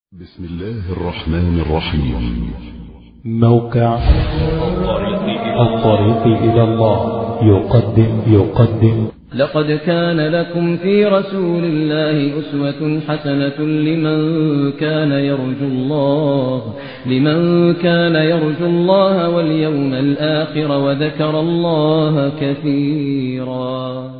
بسم الله الرحمن الرحيم موقع الطريق إلى الله يقدم يقدم لقد كان لكم في رسول الله أسوة حسنة لمن كان يرجو الله لمن كان يرجو الله واليوم الآخر وذكر الله كثيرا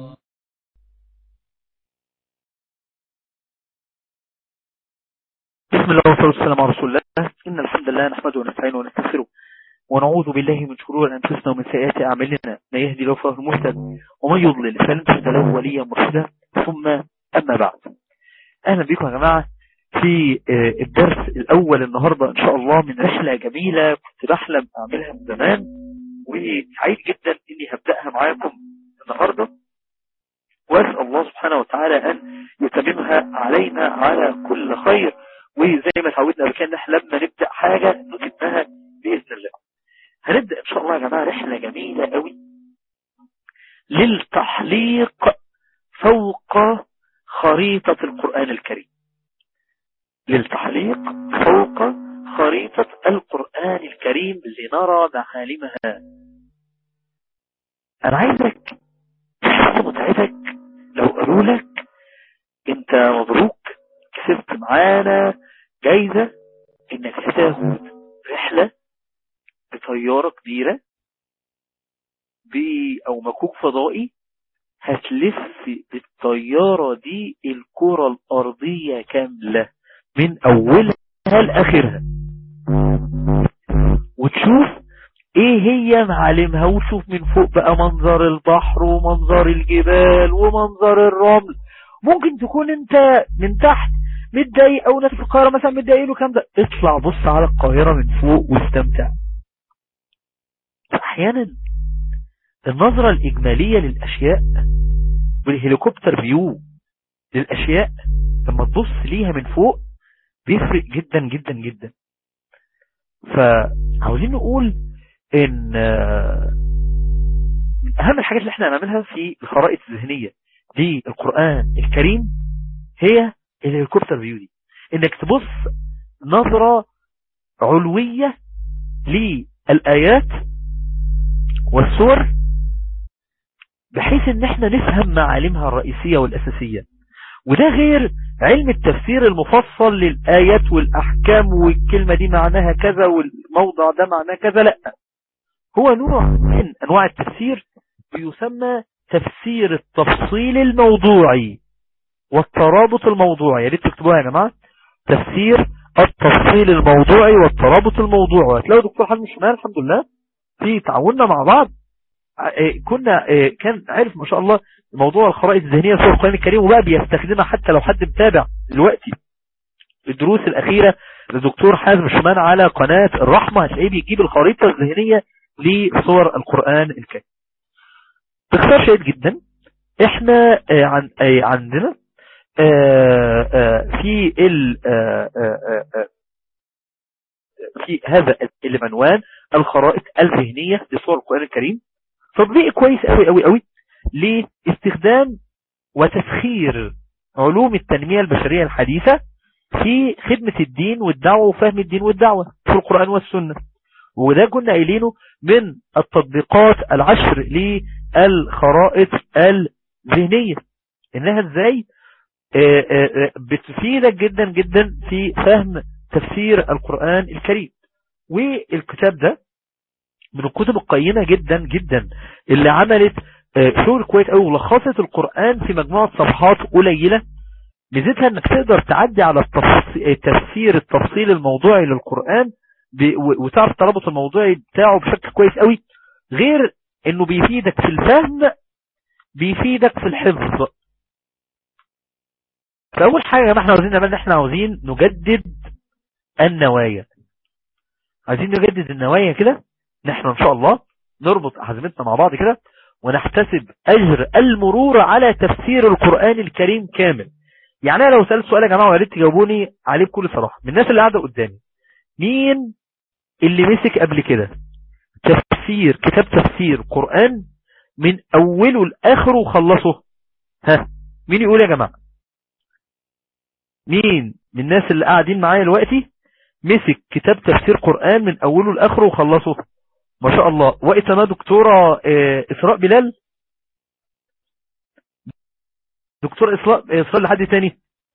بسم الله والصلاة والسلام على رسول الله إن الحمد لله نحمده ونستعينه ونستغفره ونعوذ بالله من شرور أنفسنا ومن سيئات أعمالنا ما يهدي له فهو المهتد ومن يضلل فلن تجد له وليا مرشدا ثم أما بعد أهلا بكم يا جماعة في الدرس الأول النهاردة إن شاء الله من رحلة جميلة كنت بحلم أعملها من زمان وسعيد جدا إني هبدأها معاكم النهاردة وأسأل الله سبحانه وتعالى أن يتممها علينا على كل خير وزي ما تعودنا قبل كده احنا لما نبدا حاجه نتمها باذن الله هنبدا ان شاء الله يا جماعه رحله جميله قوي للتحليق فوق خريطه القران الكريم للتحليق فوق خريطه القران الكريم لنرى معالمها انا عايزك تحس متعبك لو قالوا لك انت مبروك كسبت معانا جايزة انك هتاخد رحلة بطيارة كبيرة ب او مكوك فضائي هتلف بالطيارة دي الكرة الارضية كاملة من اولها لاخرها وتشوف ايه هي معالمها وتشوف من فوق بقى منظر البحر ومنظر الجبال ومنظر الرمل ممكن تكون انت من تحت متضايق او ناس في القاهره مثلا متضايقين له كام ده اطلع بص على القاهره من فوق واستمتع احيانا النظره الاجماليه للاشياء والهليكوبتر فيو للاشياء لما تبص ليها من فوق بيفرق جدا جدا جدا فعاوزين نقول ان من اهم الحاجات اللي احنا هنعملها في الخرائط الذهنيه للقرآن الكريم هي الهليكوبتر فيو دي انك تبص نظرة علوية للآيات والصور بحيث ان احنا نفهم معالمها الرئيسية والأساسية وده غير علم التفسير المفصل للآيات والأحكام والكلمة دي معناها كذا والموضع ده معناه كذا لا هو نوع من أنواع التفسير بيسمى تفسير التفصيل الموضوعي والترابط الموضوعي يا ريت تكتبوها يا جماعه تفسير التفصيل الموضوعي والترابط الموضوعي هتلاقوا دكتور حازم الشمال الحمد لله في تعاوننا مع بعض كنا كان عارف ما شاء الله موضوع الخرائط الذهنيه في القران الكريم وبقى بيستخدمها حتى لو حد متابع دلوقتي الدروس الاخيره للدكتور حازم الشمال على قناه الرحمه هتلاقيه بيجيب الخريطه الذهنيه لصور القران الكريم باختصار شديد جدا احنا عن عندنا في ال في هذا العنوان الخرائط الذهنية لصور القرآن الكريم تطبيق كويس قوي قوي قوي لاستخدام وتسخير علوم التنمية البشرية الحديثة في خدمة الدين والدعوة وفهم الدين والدعوة في القرآن والسنة وده كنا قايلينه من التطبيقات العشر للخرائط الذهنية انها ازاي بتفيدك جدا جدا في فهم تفسير القرآن الكريم والكتاب ده من الكتب القيمة جدا جدا اللي عملت شغل كويس قوي ولخصت القرآن في مجموعة صفحات قليلة ميزتها انك تقدر تعدي على التفسير التفصيل الموضوعي للقرآن وتعرف الترابط الموضوعي بتاعه بشكل كويس قوي غير انه بيفيدك في الفهم بيفيدك في الحفظ فاول حاجة يا جماعه احنا عاوزين نعمل احنا عاوزين نجدد النوايا عايزين نجدد النوايا كده نحن ان شاء الله نربط عزمتنا مع بعض كده ونحتسب اجر المرور على تفسير القرآن الكريم كامل يعني انا لو سألت سؤال يا جماعه ويا ريت تجاوبوني عليه بكل صراحه من الناس اللي قاعده قدامي مين اللي مسك قبل كده تفسير كتاب تفسير قرآن من اوله لاخره وخلصه ها مين يقول يا جماعة مين من الناس اللي قاعدين معايا دلوقتي مسك كتاب تفسير قرآن من اوله لاخره وخلصه ما شاء الله وقت انا دكتورة آه، اسراء بلال دكتور اسراء اسراء لحد تاني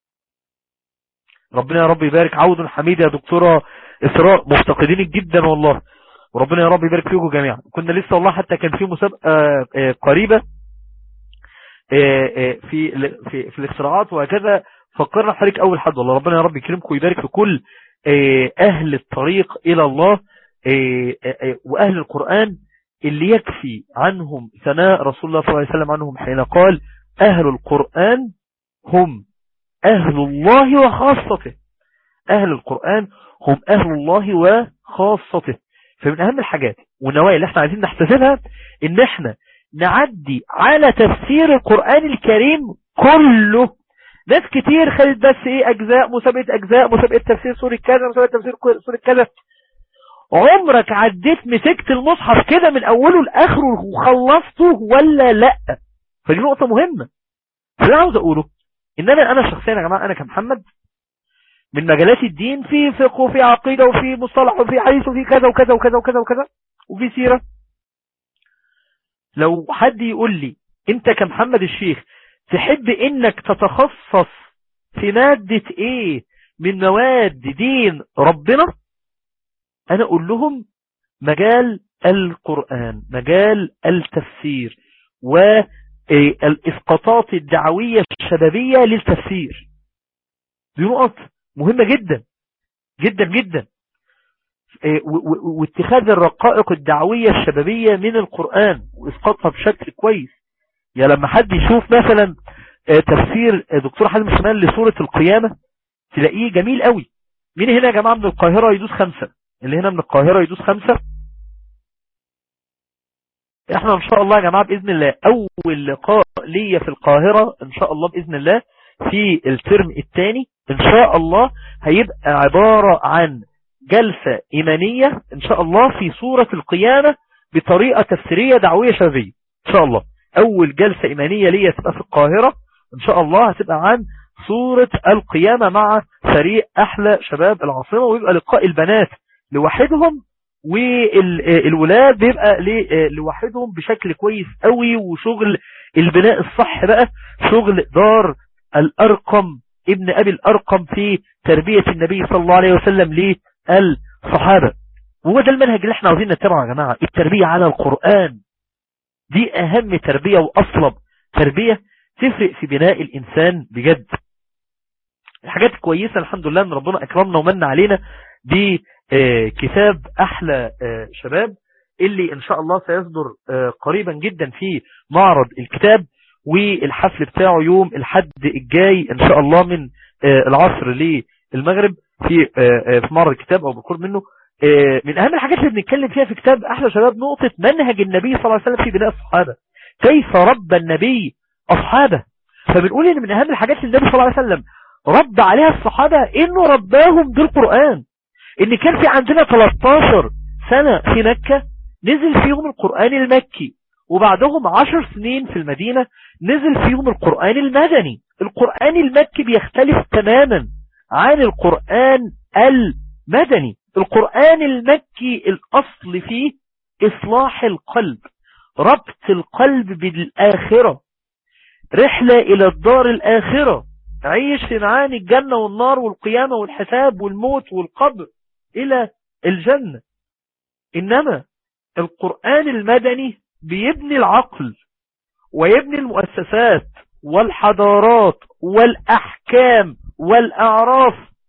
ربنا يا رب يبارك عود حميد يا دكتورة اسراء مفتقدينك جدا والله وربنا يا رب يبارك فيكم جميعا كنا لسه والله حتى كان في مسابقة آه، قريبة آه، آه، في في في الاختراعات وهكذا فكرنا حضرتك اول حد والله ربنا يا رب يكرمكم ويبارك في كل آه، اهل الطريق الى الله آه، آه، آه، واهل القرآن اللي يكفي عنهم ثناء رسول الله صلى الله عليه وسلم عنهم حين قال اهل القرآن هم اهل الله وخاصته اهل القرآن هم اهل الله وخاصته فمن اهم الحاجات والنوايا اللي احنا عايزين نحتسبها ان احنا نعدي على تفسير القرآن الكريم كله ناس كتير خدت بس ايه اجزاء مسابقة اجزاء مسابقة تفسير سورة كذا مسابقة تفسير سورة كذا عمرك عديت مسكت المصحف كده من اوله لاخره وخلصته ولا لا فدي نقطة مهمة فاللي عاوز اقوله ان انا انا شخصيا يا جماعة انا كمحمد من مجالات الدين في فقه وفي عقيدة وفي مصطلح وفي حديث وفي كذا وكذا وكذا وكذا وكذا وفي سيرة لو حد يقول لي انت كمحمد الشيخ تحب انك تتخصص في مادة ايه من مواد دين ربنا انا اقول لهم مجال القرآن مجال التفسير والاسقاطات الدعوية الشبابية للتفسير دي نقط مهمة جدا جدا جدا واتخاذ الرقائق الدعوية الشبابية من القرآن واسقاطها بشكل كويس يا لما حد يشوف مثلا تفسير دكتور حازم شمال لسورة القيامة تلاقيه جميل قوي مين هنا يا جماعة من القاهرة يدوس خمسة اللي هنا من القاهرة يدوس خمسة احنا ان شاء الله يا جماعة بإذن الله اول لقاء ليا في القاهرة ان شاء الله بإذن الله في الترم الثاني ان شاء الله هيبقى عبارة عن جلسة إيمانية إن شاء الله في سورة القيامة بطريقة تفسيرية دعوية شبابية إن شاء الله أول جلسة إيمانية ليا تبقى في القاهرة إن شاء الله هتبقى عن سورة القيامة مع فريق أحلى شباب العاصمة ويبقى لقاء البنات لوحدهم والولاد بيبقى لوحدهم بشكل كويس قوي وشغل البناء الصح بقى شغل دار الأرقم ابن أبي الأرقم في تربية النبي صلى الله عليه وسلم ليه الصحابة وهو ده المنهج اللي احنا عاوزين نتبعه يا جماعة التربية على القرآن دي اهم تربية واصلب تربية تفرق في بناء الانسان بجد الحاجات الكويسة الحمد لله ان ربنا اكرمنا ومن علينا بكتاب احلى شباب اللي ان شاء الله سيصدر قريبا جدا في معرض الكتاب والحفل بتاعه يوم الحد الجاي ان شاء الله من العصر للمغرب في في معرض الكتاب او بالقرب منه من اهم الحاجات اللي بنتكلم فيها في كتاب احلى شباب نقطة منهج النبي صلى الله عليه وسلم في بناء الصحابة كيف ربى النبي اصحابه فبنقول ان من اهم الحاجات اللي النبي صلى الله عليه وسلم رد عليها الصحابة انه رباهم بالقرآن ان كان في عندنا 13 سنة في مكة نزل فيهم القرآن المكي وبعدهم 10 سنين في المدينة نزل فيهم القرآن المدني القرآن المكي بيختلف تماما عن القرآن المدني القرآن المكي الأصل فيه إصلاح القلب ربط القلب بالآخرة رحلة إلى الدار الآخرة عيش في معاني الجنة والنار والقيامة والحساب والموت والقبر إلى الجنة إنما القرآن المدني بيبني العقل ويبني المؤسسات والحضارات والأحكام والأعراف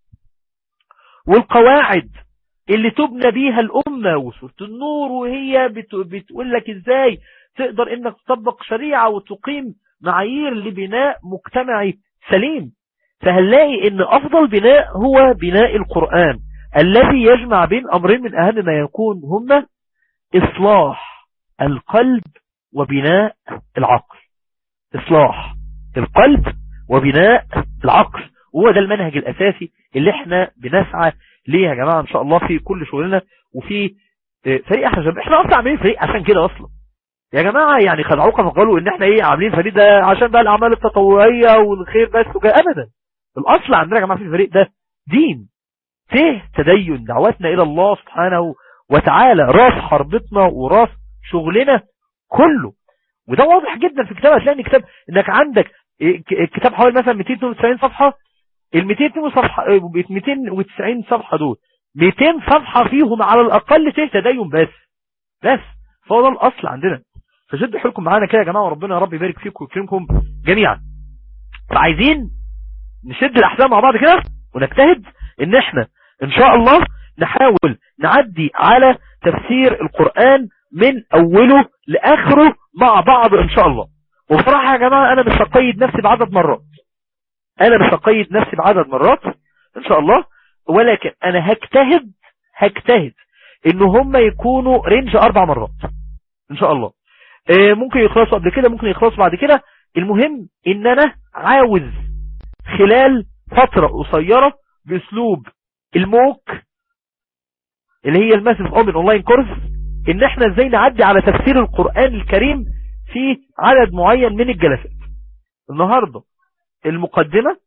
والقواعد اللي تبنى بيها الأمة وسورة النور وهي بتقول لك إزاي تقدر إنك تطبق شريعة وتقيم معايير لبناء مجتمعي سليم فهنلاقي إن أفضل بناء هو بناء القرآن الذي يجمع بين أمرين من أهم ما يكون هما إصلاح القلب وبناء العقل إصلاح القلب وبناء العقل وهو ده المنهج الأساسي اللي احنا بنسعى ليه يا جماعة ان شاء الله في كل شغلنا وفي فريق احنا شباب احنا اصلا عاملين فريق عشان كده اصلا يا جماعة يعني خدعوكم فقالوا ان احنا ايه عاملين فريق ده عشان بقى الاعمال التطوعية والخير بس وكده ابدا الاصل عندنا يا جماعة في الفريق ده دين ت تدين دعوتنا الى الله سبحانه وتعالى راس حربتنا وراس شغلنا كله وده واضح جدا في الكتاب هتلاقي ان كتاب انك عندك الكتاب حوالي مثلا 292 صفحة ال 290 صفحة دول 200 صفحة فيهم على الأقل ته تدين بس بس فهو ده الأصل عندنا فشدوا حيلكم معانا كده يا جماعة وربنا يا رب يبارك فيكم ويكرمكم جميعا فعايزين نشد الأحزاب مع بعض كده ونجتهد ان احنا ان شاء الله نحاول نعدي على تفسير القرآن من أوله لآخره مع بعض إن شاء الله وبصراحة يا جماعة أنا مش هقيد نفسي بعدد مرات أنا مش هقيد نفسي بعدد مرات إن شاء الله ولكن أنا هجتهد هجتهد إن هم يكونوا رينج أربع مرات إن شاء الله آه ممكن يخلصوا قبل كده ممكن يخلصوا بعد كده المهم إن أنا عاوز خلال فترة قصيرة بأسلوب الموك اللي هي الماسف اوبن اونلاين كورس ان احنا ازاي نعدي على تفسير القرآن الكريم في عدد معين من الجلسات النهاردة المقدمة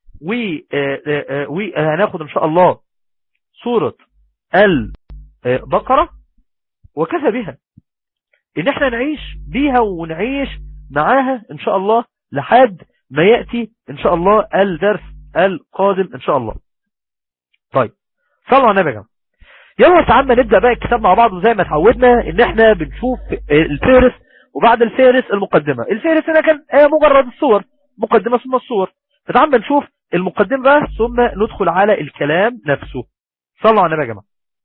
وهناخد ان شاء الله سورة البقرة وكفى بها ان احنا نعيش بيها ونعيش معاها ان شاء الله لحد ما يأتي ان شاء الله الدرس القادم ان شاء الله طيب صلوا على النبي يلا تعالى نبدأ بقى الكتاب مع بعض وزي ما اتعودنا ان احنا بنشوف الفهرس وبعد الفهرس المقدمة الفهرس هنا كان مجرد الصور مقدمة ثم الصور فتعالى نشوف المقدمة بقى ثم ندخل على الكلام نفسه صلوا على النبي يا جماعه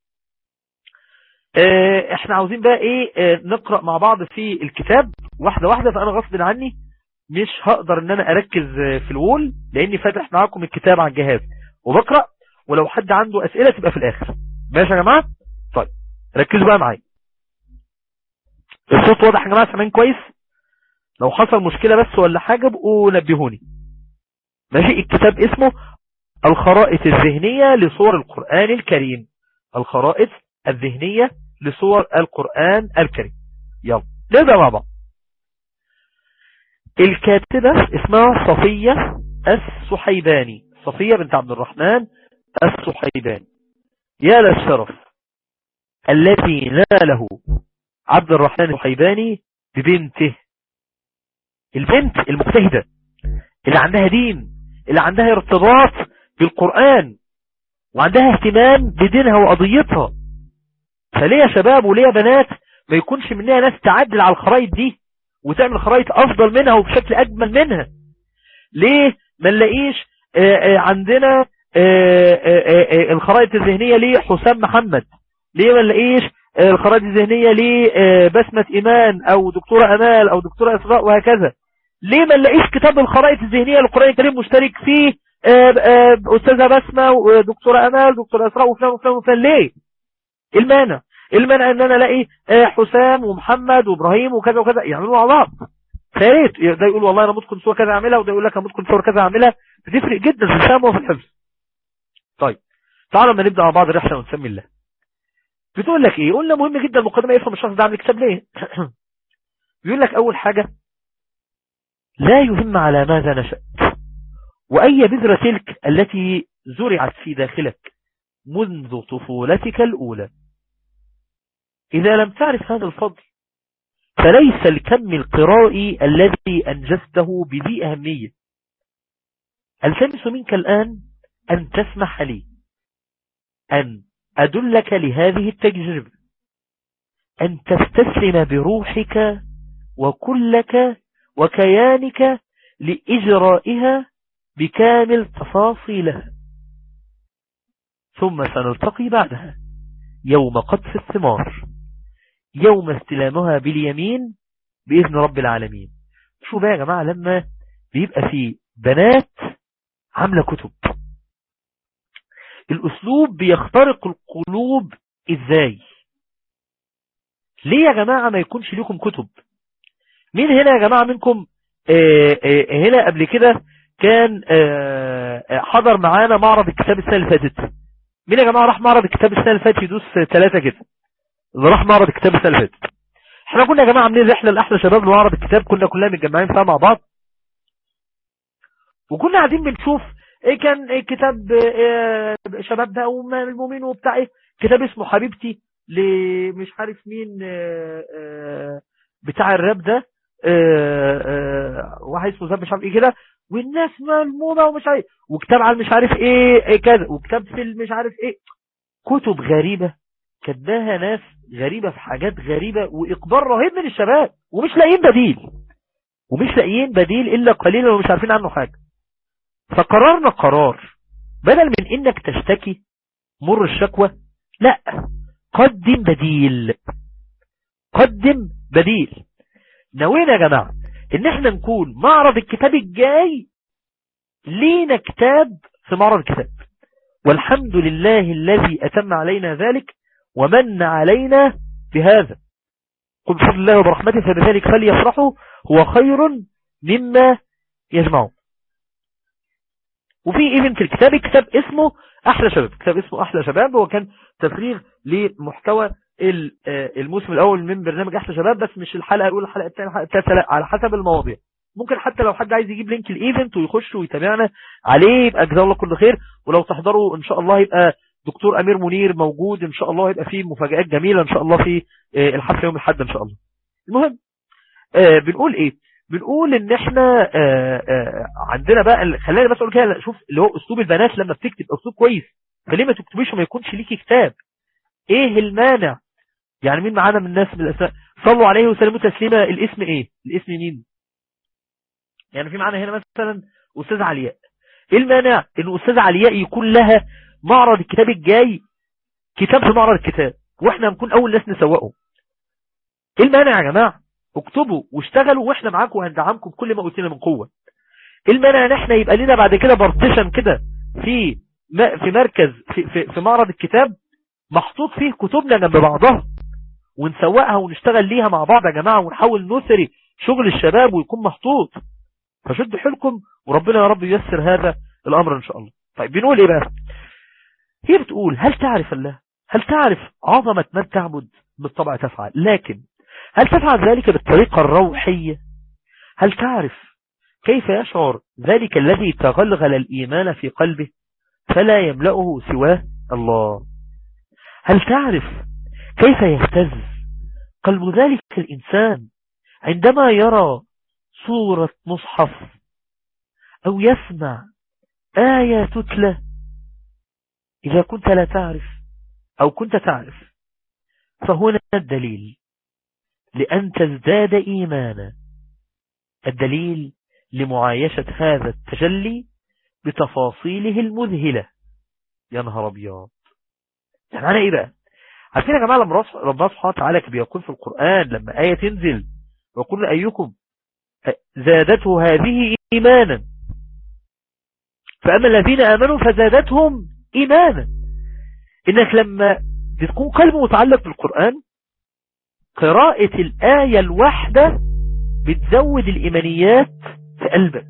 احنا عاوزين بقى ايه نقرأ مع بعض في الكتاب واحدة واحدة فانا غصب عني مش هقدر ان انا اركز في الوول لاني فاتح معاكم الكتاب على الجهاز وبقرأ ولو حد عنده اسئلة تبقى في الاخر ماشي يا جماعة طيب ركزوا بقى معايا الصوت واضح يا جماعة سامعين كويس لو حصل مشكلة بس ولا حاجة بقوا نبهوني ماشي الكتاب اسمه الخرائط الذهنية لصور القرآن الكريم الخرائط الذهنية لصور القرآن الكريم يلا نبدأ مع بعض الكاتبة اسمها صفية السحيباني صفية بنت عبد الرحمن السحيباني يا للشرف الذي ناله عبد الرحمن السحيباني ببنته البنت المجتهدة اللي عندها دين اللي عندها ارتباط بالقرآن وعندها اهتمام بدينها وقضيتها فليه يا شباب وليه يا بنات ما يكونش منها ناس تعدل على الخرائط دي وتعمل خرائط افضل منها وبشكل اجمل منها ليه ما نلاقيش عندنا الخرائط الذهنية ليه حسام محمد ليه ما نلاقيش الخرائط الذهنية ليه بسمة ايمان او دكتورة امال او دكتورة اسراء وهكذا ليه ما نلاقيش كتاب الخرائط الذهنية للقرآن الكريم مشترك فيه استاذة بسمة ودكتورة امال دكتورة اسراء وفلان وفلان وفلان ليه المانع المانع ان انا الاقي حسام ومحمد وابراهيم وكذا وكذا يعملوا مع بعض فياريت ده يقول والله انا ممكن صور كذا اعملها وده يقول لك انا ممكن صور كذا اعملها بتفرق جدا في الفهم وفي الحفظ طيب تعالوا لما نبدا مع بعض الرحله ونسمي الله بتقول لك ايه قلنا مهم جدا المقدمه يفهم الشخص ده عامل كتاب ليه بيقول لك اول حاجه لا يهم على ماذا نشأت وأي بذرة تلك التي زرعت في داخلك منذ طفولتك الأولى إذا لم تعرف هذا الفضل فليس الكم القرائي الذي أنجزته بذي أهمية التمس منك الآن أن تسمح لي أن أدلك لهذه التجربة أن تستسلم بروحك وكلك وكيانك لإجرائها بكامل تفاصيلها ثم سنلتقي بعدها يوم قطف الثمار يوم استلامها باليمين بإذن رب العالمين شو بقى يا جماعة لما بيبقى في بنات عاملة كتب الأسلوب بيخترق القلوب إزاي ليه يا جماعة ما يكونش لكم كتب مين هنا يا جماعة منكم آآ آآ هنا قبل كده كان آآ حضر معانا معرض الكتاب السنة اللي فاتت مين يا جماعة راح معرض الكتاب السنة اللي فاتت يدوس ثلاثة كده اللي راح معرض الكتاب السنة اللي فاتت احنا كنا يا جماعة عاملين رحلة لأحلى شباب لمعرض الكتاب كنا كلنا متجمعين فيها مع بعض وكنا قاعدين بنشوف إيه كان إيه كتاب إيه شباب بقى والمؤمن وبتاع ايه كتاب اسمه حبيبتي لمش عارف مين آه، آه، بتاع الراب ده آه، آه، واحد اسمه زاب مش عارف ايه كده والناس ملمومه ومش عارف وكتاب على مش عارف ايه إيه كذا وكتاب في مش عارف ايه كتب غريبة كتباها ناس غريبة في حاجات غريبة وإقبال رهيب من الشباب ومش لاقيين بديل ومش لاقيين بديل إلا قليلا ومش عارفين عنه حاجة فقررنا قرار بدل من إنك تشتكي مر الشكوى لا قدم بديل قدم بديل نوينا يا جماعة إن احنا نكون معرض الكتاب الجاي لينا كتاب في معرض الكتاب والحمد لله الذي أتم علينا ذلك ومن علينا بهذا قل بفضل الله وبرحمته فبذلك فليفرحوا هو خير مما يجمعون وفي ايفنت الكتاب كتاب اسمه احلى شباب كتاب اسمه احلى شباب هو كان تفريغ لمحتوى ال- آه، الموسم الاول من برنامج احلى شباب بس مش الحلقه الاولى الحلقه الثانيه الحلقه الثالثه لا على حسب المواضيع ممكن حتى لو حد عايز يجيب لينك الايفنت ويخش ويتابعنا عليه يبقى جزاه الله كل خير ولو تحضروا ان شاء الله يبقى دكتور امير منير موجود ان شاء الله يبقى فيه مفاجآت جميلة ان شاء الله في آه، الحفله يوم الاحد ان شاء الله المهم آه، بنقول ايه بنقول ان احنا آه، آه، عندنا بقى ال- خلينا بس اقول كده شوف اللي هو اسلوب البنات لما بتكتب اسلوب كويس فليه ما تكتبيش وما يكونش ليكي كتاب ايه المانع يعني مين معانا من الناس من الاسماء صلوا عليه وسلموا تسليما الاسم ايه الاسم مين يعني في معانا هنا مثلا استاذ علياء ايه المانع ان استاذ علياء يكون لها معرض الكتاب الجاي كتاب في معرض الكتاب واحنا هنكون اول ناس نسوقه ايه المانع يا جماعه اكتبوا واشتغلوا واحنا معاكم وهندعمكم بكل ما قلتنا من قوه ايه المانع ان احنا يبقى لنا بعد كده بارتيشن كده في م- في مركز في, في, في معرض الكتاب محطوط فيه كتبنا جنب بعضها ونسوقها ونشتغل ليها مع بعض يا جماعه ونحاول نثري شغل الشباب ويكون محطوط فشدوا حيلكم وربنا يا رب ييسر هذا الامر ان شاء الله طيب بنقول ايه بقى هي بتقول هل تعرف الله هل تعرف عظمة من تعبد بالطبع تفعل لكن هل تفعل ذلك بالطريقة الروحية هل تعرف كيف يشعر ذلك الذي تغلغل الإيمان في قلبه فلا يملأه سواه الله هل تعرف كيف يهتز قلب ذلك الإنسان عندما يرى صورة مصحف أو يسمع آية تتلى إذا كنت لا تعرف أو كنت تعرف فهنا الدليل لأن تزداد إيمانا الدليل لمعايشة هذا التجلي بتفاصيله المذهلة يا نهار أبيض يعني أنا إيه بقى عارفين يا جماعة لما رص- ربنا سبحانه وتعالى بيقول في القرآن لما آية تنزل ويقول أيكم زادته هذه إيمانا فأما الذين آمنوا فزادتهم إيمانا إنك لما بتكون قلب متعلق بالقرآن قراءة الآية الواحدة بتزود الإيمانيات في قلبك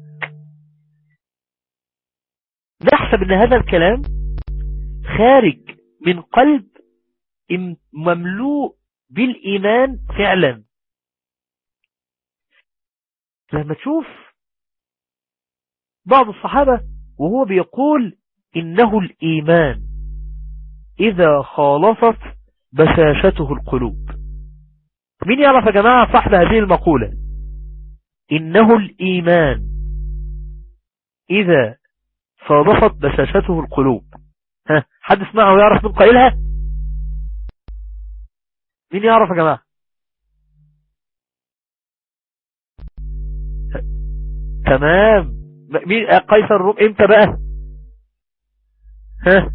نحسب أن هذا الكلام خارج من قلب إم- مملوء بالإيمان فعلا لما تشوف بعض الصحابة وهو بيقول إنه الإيمان إذا خالطت بشاشته القلوب مين يعرف يا جماعة صاحب هذه المقولة إنه الإيمان إذا صادفت بشاشته القلوب ها حد اسمعه ويعرف من قائلها مين يعرف يا جماعة تمام م- مين آه، قيصر الروم امتى بقى ها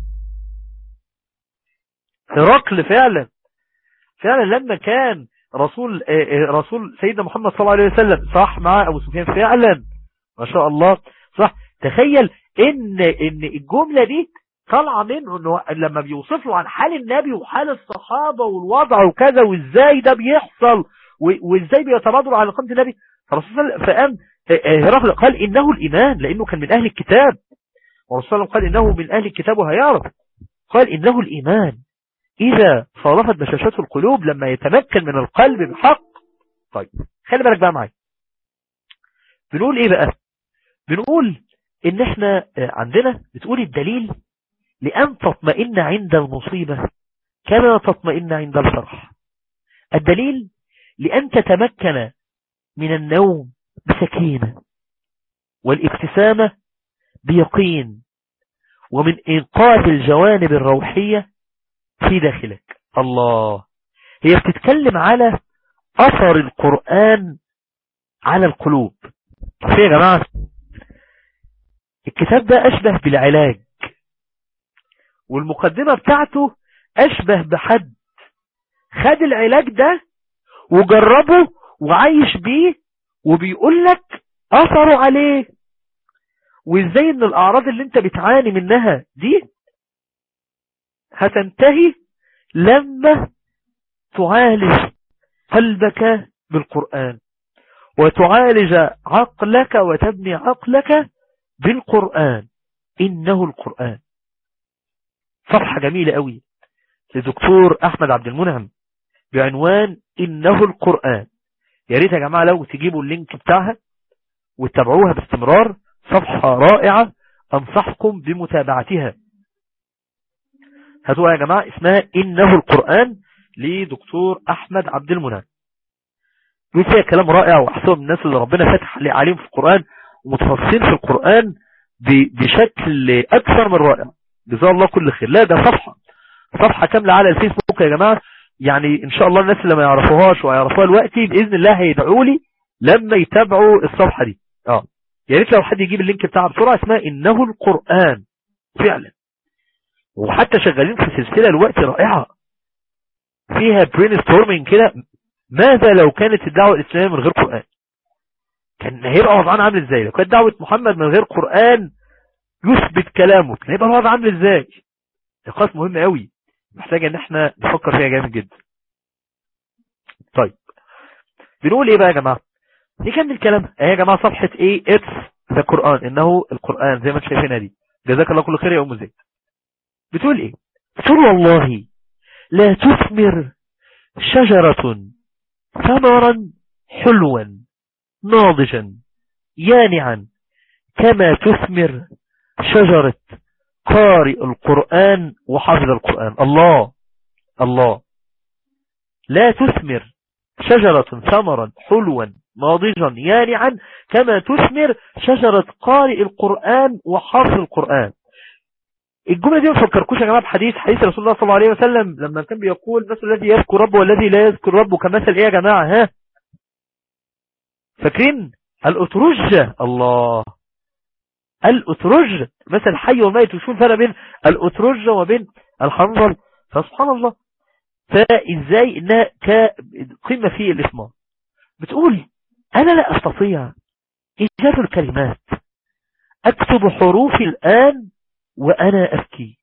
هرقل فعلا فعلا لما كان رسول آه، آه، رسول سيدنا محمد صلى الله عليه وسلم صح مع ابو سفيان فعلا ما شاء الله صح تخيل ان ان الجملة دي طالعه منه انه لما بيوصف له عن حال النبي وحال الصحابة والوضع وكذا وازاي ده بيحصل و- وازاي بيتبادروا على قيمة النبي فالرسول صلى الله عليه وسلم فقام آه، آه، هرقل قال انه الايمان لانه كان من اهل الكتاب والرسول صلى الله عليه وسلم قال انه من اهل الكتاب وهيعرف قال انه الايمان إذا صادفت بشاشته القلوب لما يتمكن من القلب بحق طيب خلي بالك بقى معايا بنقول إيه بقى بنقول ان احنا عندنا بتقول الدليل لأن تطمئن عند المصيبة كما تطمئن عند الفرح الدليل لأن تتمكن من النوم بسكينة والابتسامة بيقين ومن إنقاذ الجوانب الروحية في داخلك الله هي بتتكلم على أثر القرآن على القلوب طيب يا جماعة الكتاب ده أشبه بالعلاج والمقدمة بتاعته أشبه بحد خد العلاج ده وجربه وعايش بيه وبيقول لك أثره عليه وإزاي إن الأعراض اللي أنت بتعاني منها دي هتنتهي لما تعالج قلبك بالقرآن وتعالج عقلك وتبني عقلك بالقرآن إنه القرآن صفحة جميلة قوي لدكتور أحمد عبد المنعم بعنوان إنه القرآن يا ريت يا جماعة لو تجيبوا اللينك بتاعها وتتابعوها باستمرار صفحة رائعة أنصحكم بمتابعتها هاتوها يا جماعة اسمها إنه القرآن لدكتور أحمد عبد المنعم فيها كلام رائع وأحسن الناس اللي ربنا فتح عليهم في القرآن ومتخصصين في القرآن بشكل أكثر من رائع جزاه الله كل خير لا ده صفحة صفحة كاملة على الفيسبوك يا جماعة يعني ان شاء الله الناس اللي ما يعرفوهاش ويعرفوها دلوقتي باذن الله هيدعوا لي لما يتابعوا الصفحة دي اه يا ريت لو حد يجيب اللينك بتاعها بسرعة اسمها انه القرآن فعلا وحتى شغالين في سلسلة الوقت رائعة فيها برين ستورمينج كده ماذا لو كانت الدعوة الإسلامية من غير قرآن كان هيبقى وضعنا عامل ازاي لو كانت دعوة محمد من غير قرآن يثبت كلامه كان هيبقى الوضع عامل ازاي نقاط مهمة قوي محتاجة ان احنا نفكر فيها جامد جدا طيب بنقول ايه بقى يا جماعة نكمل الكلام ايه يا جماعة صفحة ايه اتس ذا قرآن انه القرآن زي ما انتم شايفينها دي جزاك الله كل خير يا ام زيد بتقول ايه بتقول والله لا تثمر شجرة ثمرا حلوا ناضجا يانعا كما تثمر شجرة قارئ القرآن وحافظ القرآن الله الله لا تثمر شجرة ثمرا حلوا ناضجا يانعا كما تثمر شجرة قارئ القرآن وحافظ القرآن الجملة دي ما تفكركوش يا جماعة بحديث حديث رسول الله صلى الله عليه وسلم لما كان بيقول مثل الذي يذكر ربه والذي لا يذكر ربه كمثل ايه يا جماعة ها فاكرين الأترجة الله الأترجة مثل الحي والميت وشو الفرق بين الأترجة وبين الحنظل فسبحان الله فإزاي إنها قمة في الإسماء بتقول أنا لا أستطيع إيجاد الكلمات أكتب حروفي الآن وأنا أبكي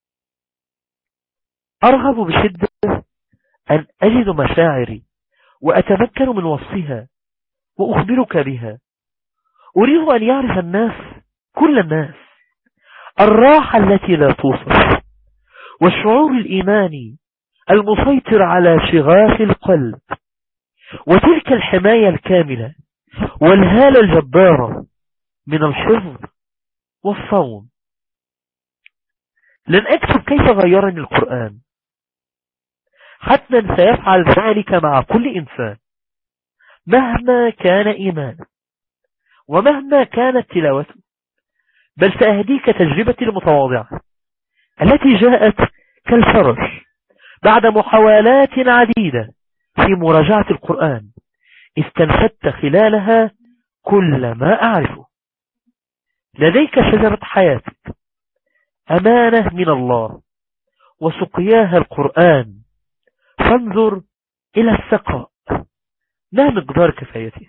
أرغب بشدة أن أجد مشاعري وأتمكن من وصفها وأخبرك بها أريد أن يعرف الناس كل الناس الراحة التي لا توصف والشعور الإيماني المسيطر على شغاف القلب وتلك الحماية الكاملة والهالة الجبارة من الحفظ والصوم لن أكتب كيف غيرني القرآن حتما سيفعل ذلك مع كل إنسان مهما كان إيمانه ومهما كانت تلاوته بل سأهديك تجربتي المتواضعة التي جاءت كالفرج بعد محاولات عديدة في مراجعة القرآن استنفدت خلالها كل ما أعرفه لديك شجرة حياتك أمانة من الله وسقياها القرآن فانظر إلى السقاء ما مقدار كفايته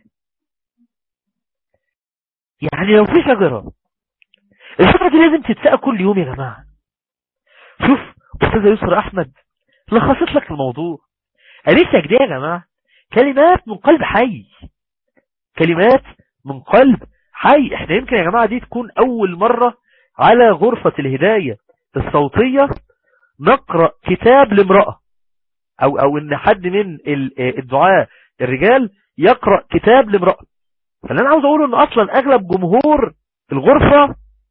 يعني لو في شجرة الشجرة دي لازم تتسقى كل يوم يا جماعة شوف أستاذة يسرى أحمد لخصت لك الموضوع قالت لك دي يا جماعة كلمات من قلب حي كلمات من قلب حي احنا يمكن يا جماعة دي تكون أول مرة على غرفة الهداية الصوتية نقرأ كتاب لامرأة أو, أو إن حد من الدعاء الرجال يقرأ كتاب لامرأة فاللي أنا عاوز أقوله إن أصلا أغلب جمهور الغرفة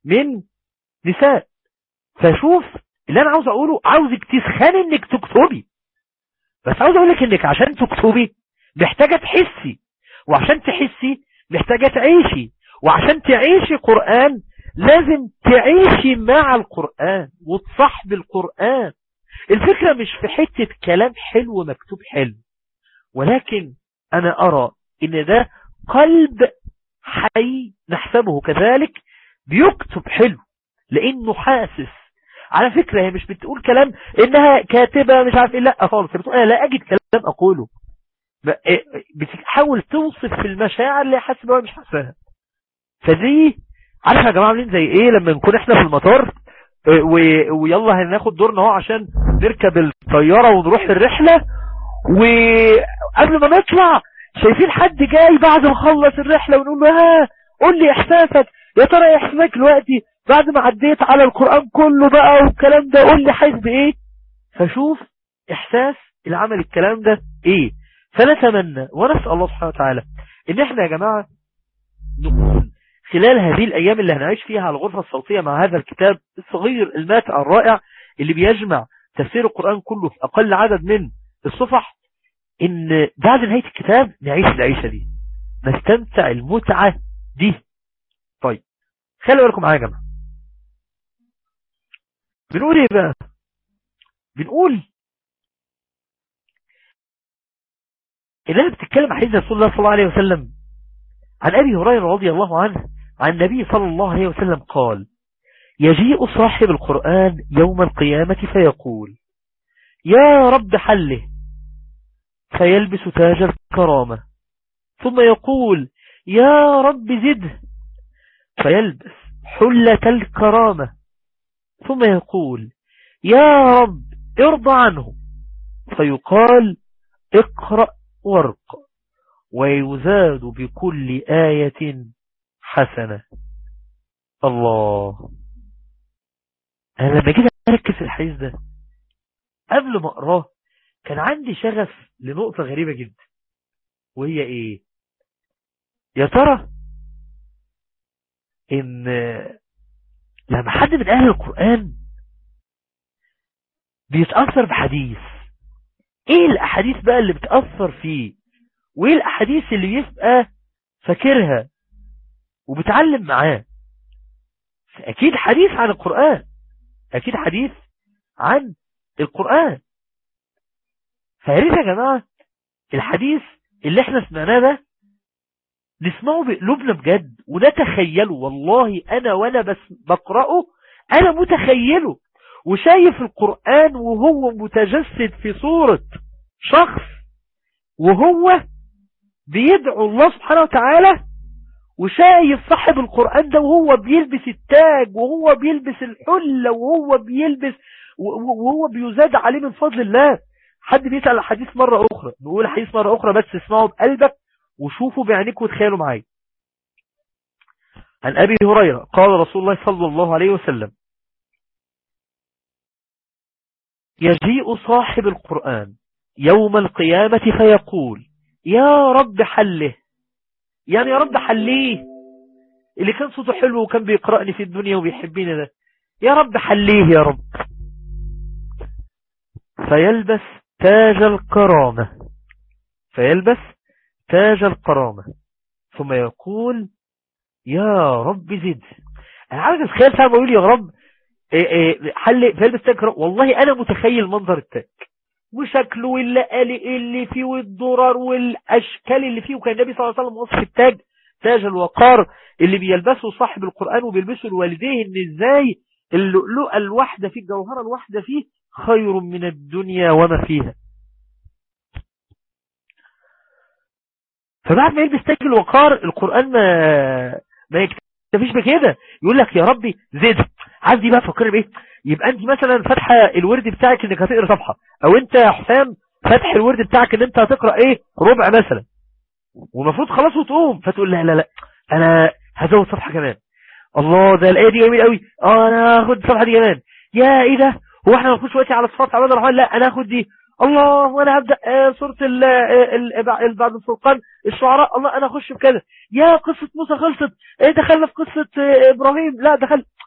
من نساء فشوف اللي انا عاوز اقوله عاوزك تسخني انك تكتبي بس عاوز اقولك انك عشان تكتبي محتاجة تحسي وعشان تحسي محتاجة تعيشي وعشان تعيشي قرآن لازم تعيشي مع القرآن وتصحب القرآن الفكرة مش في حتة كلام حلو مكتوب حلو ولكن أنا أرى إن ده قلب حي نحسبه كذلك بيكتب حلو لأنه حاسس على فكرة هي مش بتقول كلام إنها كاتبة مش عارف إيه لا خالص بتقول أنا لا أجد كلام أقوله بتحاول توصف في المشاعر اللي حاسس بها مش حاسسها فدي عارف يا جماعة عاملين زي ايه لما نكون احنا في المطار ويلا هناخد دورنا اهو عشان نركب الطيارة ونروح الرحلة وقبل ما نطلع شايفين حد جاي بعد ما خلص الرحلة ونقول له ها قول لي احساسك يا ترى ايه احساسك دلوقتي بعد ما عديت على القرآن كله بقى والكلام ده قول لي حاسس بايه فشوف احساس العمل الكلام ده ايه فنتمنى ونسأل الله سبحانه وتعالى ان احنا يا جماعة نكون خلال هذه الايام اللي هنعيش فيها على الغرفة الصوتية مع هذا الكتاب الصغير الماتع الرائع اللي بيجمع تفسير القرآن كله في اقل عدد من الصفح ان بعد نهاية الكتاب نعيش العيشة دي نستمتع المتعة دي طيب خلوا بالكم معايا يا جماعة بنقول ايه بقى بنقول إنها بتتكلم عن حديث رسول الله صلى الله عليه وسلم عن أبي هريرة رضي الله عنه عن النبي صلى الله عليه وسلم قال يجيء صاحب القرآن يوم القيامة فيقول يا رب حله فيلبس تاج الكرامة ثم يقول يا رب زده فيلبس حلة الكرامة ثم يقول يا رب ارضى عنه فيقال اقرأ ورق ويزاد بكل آية حسنة الله أنا لما جيت أركز في الحديث ده قبل ما أقراه كان عندي شغف لنقطة غريبة جدا وهي إيه يا ترى إن لما حد من أهل القرآن بيتأثر بحديث ايه الاحاديث بقى اللي بتأثر فيه وايه الاحاديث اللي بيبقى فاكرها وبتعلم معاه اكيد حديث عن القرآن اكيد حديث عن القرآن فياريت يا جماعة الحديث اللي احنا سمعناه ده نسمعه بقلوبنا بجد ونتخيله والله انا وانا بس بقرأه انا متخيله وشايف القرآن وهو متجسد في صورة شخص وهو بيدعو الله سبحانه وتعالى وشايف صاحب القرآن ده وهو بيلبس التاج وهو بيلبس الحلة وهو بيلبس وهو بيزاد عليه من فضل الله حد بيسأل الحديث مرة أخرى نقول الحديث مرة أخرى بس اسمعه بقلبك وشوفوا بعينيك وتخيلوا معايا عن أبي هريرة قال رسول الله صلى الله عليه وسلم يجيء صاحب القرآن يوم القيامة فيقول يا رب حله يعني يا رب حليه اللي كان صوته حلو وكان بيقرأني في الدنيا وبيحبيني ده يا رب حليه يا رب فيلبس تاج الكرامة فيلبس تاج الكرامة ثم يقول يا رب زد انا عاوز اتخيل فعلا بقول يا رب إيه إيه حل فيلبس تاج الكرامة والله انا متخيل منظر التاج وشكله واللقالق اللي فيه والدرر والاشكال اللي فيه وكان النبي صلى الله عليه وسلم وصف التاج تاج الوقار اللي بيلبسه صاحب القرآن وبيلبسه الوالديه ان ازاي اللؤلؤة الواحدة فيه الجوهرة الواحدة فيه خير من الدنيا وما فيها فبعد ما يلبس تاج الوقار القرآن ما ما يكتفيش بكده يقول لك يا ربي زد عايز دي بقى فكر بايه يبقى انت مثلا فاتحه الورد بتاعك انك هتقرا صفحه او انت يا حسام فاتح الورد بتاعك ان انت هتقرا ايه ربع مثلا والمفروض خلاص وتقوم فتقول لا لا لا انا هزود صفحه كمان الله ده الايه دي جميل قوي اه انا هاخد الصفحه دي كمان يا ايه ده هو احنا هنخش وقتي على صفات عباد الرحمن لا انا هاخد دي الله وانا هبدا آه سوره ال ال بعد الفرقان الشعراء الله انا اخش بكذا يا قصه موسى خلصت ايه دخلنا في قصه آه ابراهيم لا دخل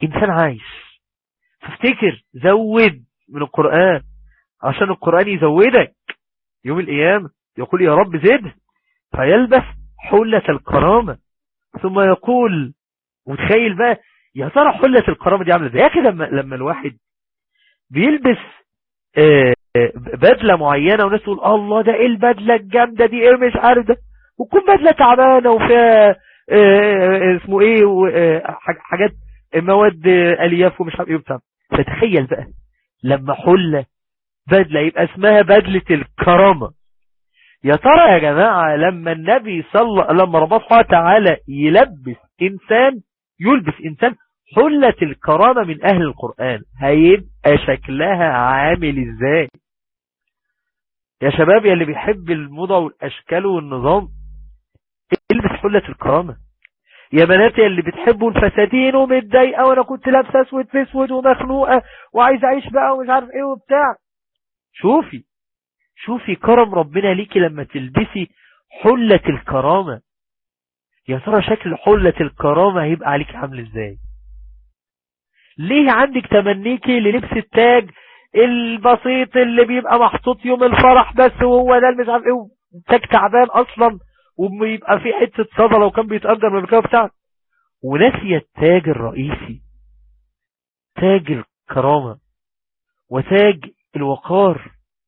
انسان عايش فافتكر زود من القرآن عشان القرآن يزودك يوم القيامة يقول يا رب زد فيلبس حلة الكرامة ثم يقول وتخيل بقى يا ترى حلة الكرامة دي عاملة ازاي يا اخي لما, لما الواحد بيلبس آه، آه، بدلة معينة وناس تقول الله ده ايه البدلة الجامدة دي ايه مش عارف ده وتكون بدلة تعبانة وفيها آه، آه، اسمه ايه و- آه، حاج- حاجات مواد آه، الياف ومش عارف ايه وبتاع فتخيل بقى لما حلة بدلة يبقى اسمها بدلة الكرامة يا ترى يا جماعة لما النبي صلى لما ربنا سبحانه وتعالى يلبس انسان يلبس انسان حلة الكرامة من اهل القرآن هيبقى شكلها عامل ازاي يا شباب يا اللي بيحب الموضة والاشكال والنظام البس حلة الكرامة يا بنات يا اللي بتحبوا الفساتين ومتضايقه وانا كنت لابسه اسود في اسود ومخنوقه وعايز اعيش بقى ومش عارف ايه وبتاع شوفي شوفي كرم ربنا ليكي لما تلبسي حلة الكرامة يا ترى شكل حلة الكرامة هيبقى عليك عامل ازاي ليه عندك تمنيكي للبس التاج البسيط اللي بيبقى محطوط يوم الفرح بس وهو ده اللي مش عارف ايه تاج تعبان اصلا وبيبقى فيه حتة صدى لو كان بيتأجر من المكان بتاعك ونسي التاج الرئيسي تاج الكرامة وتاج الوقار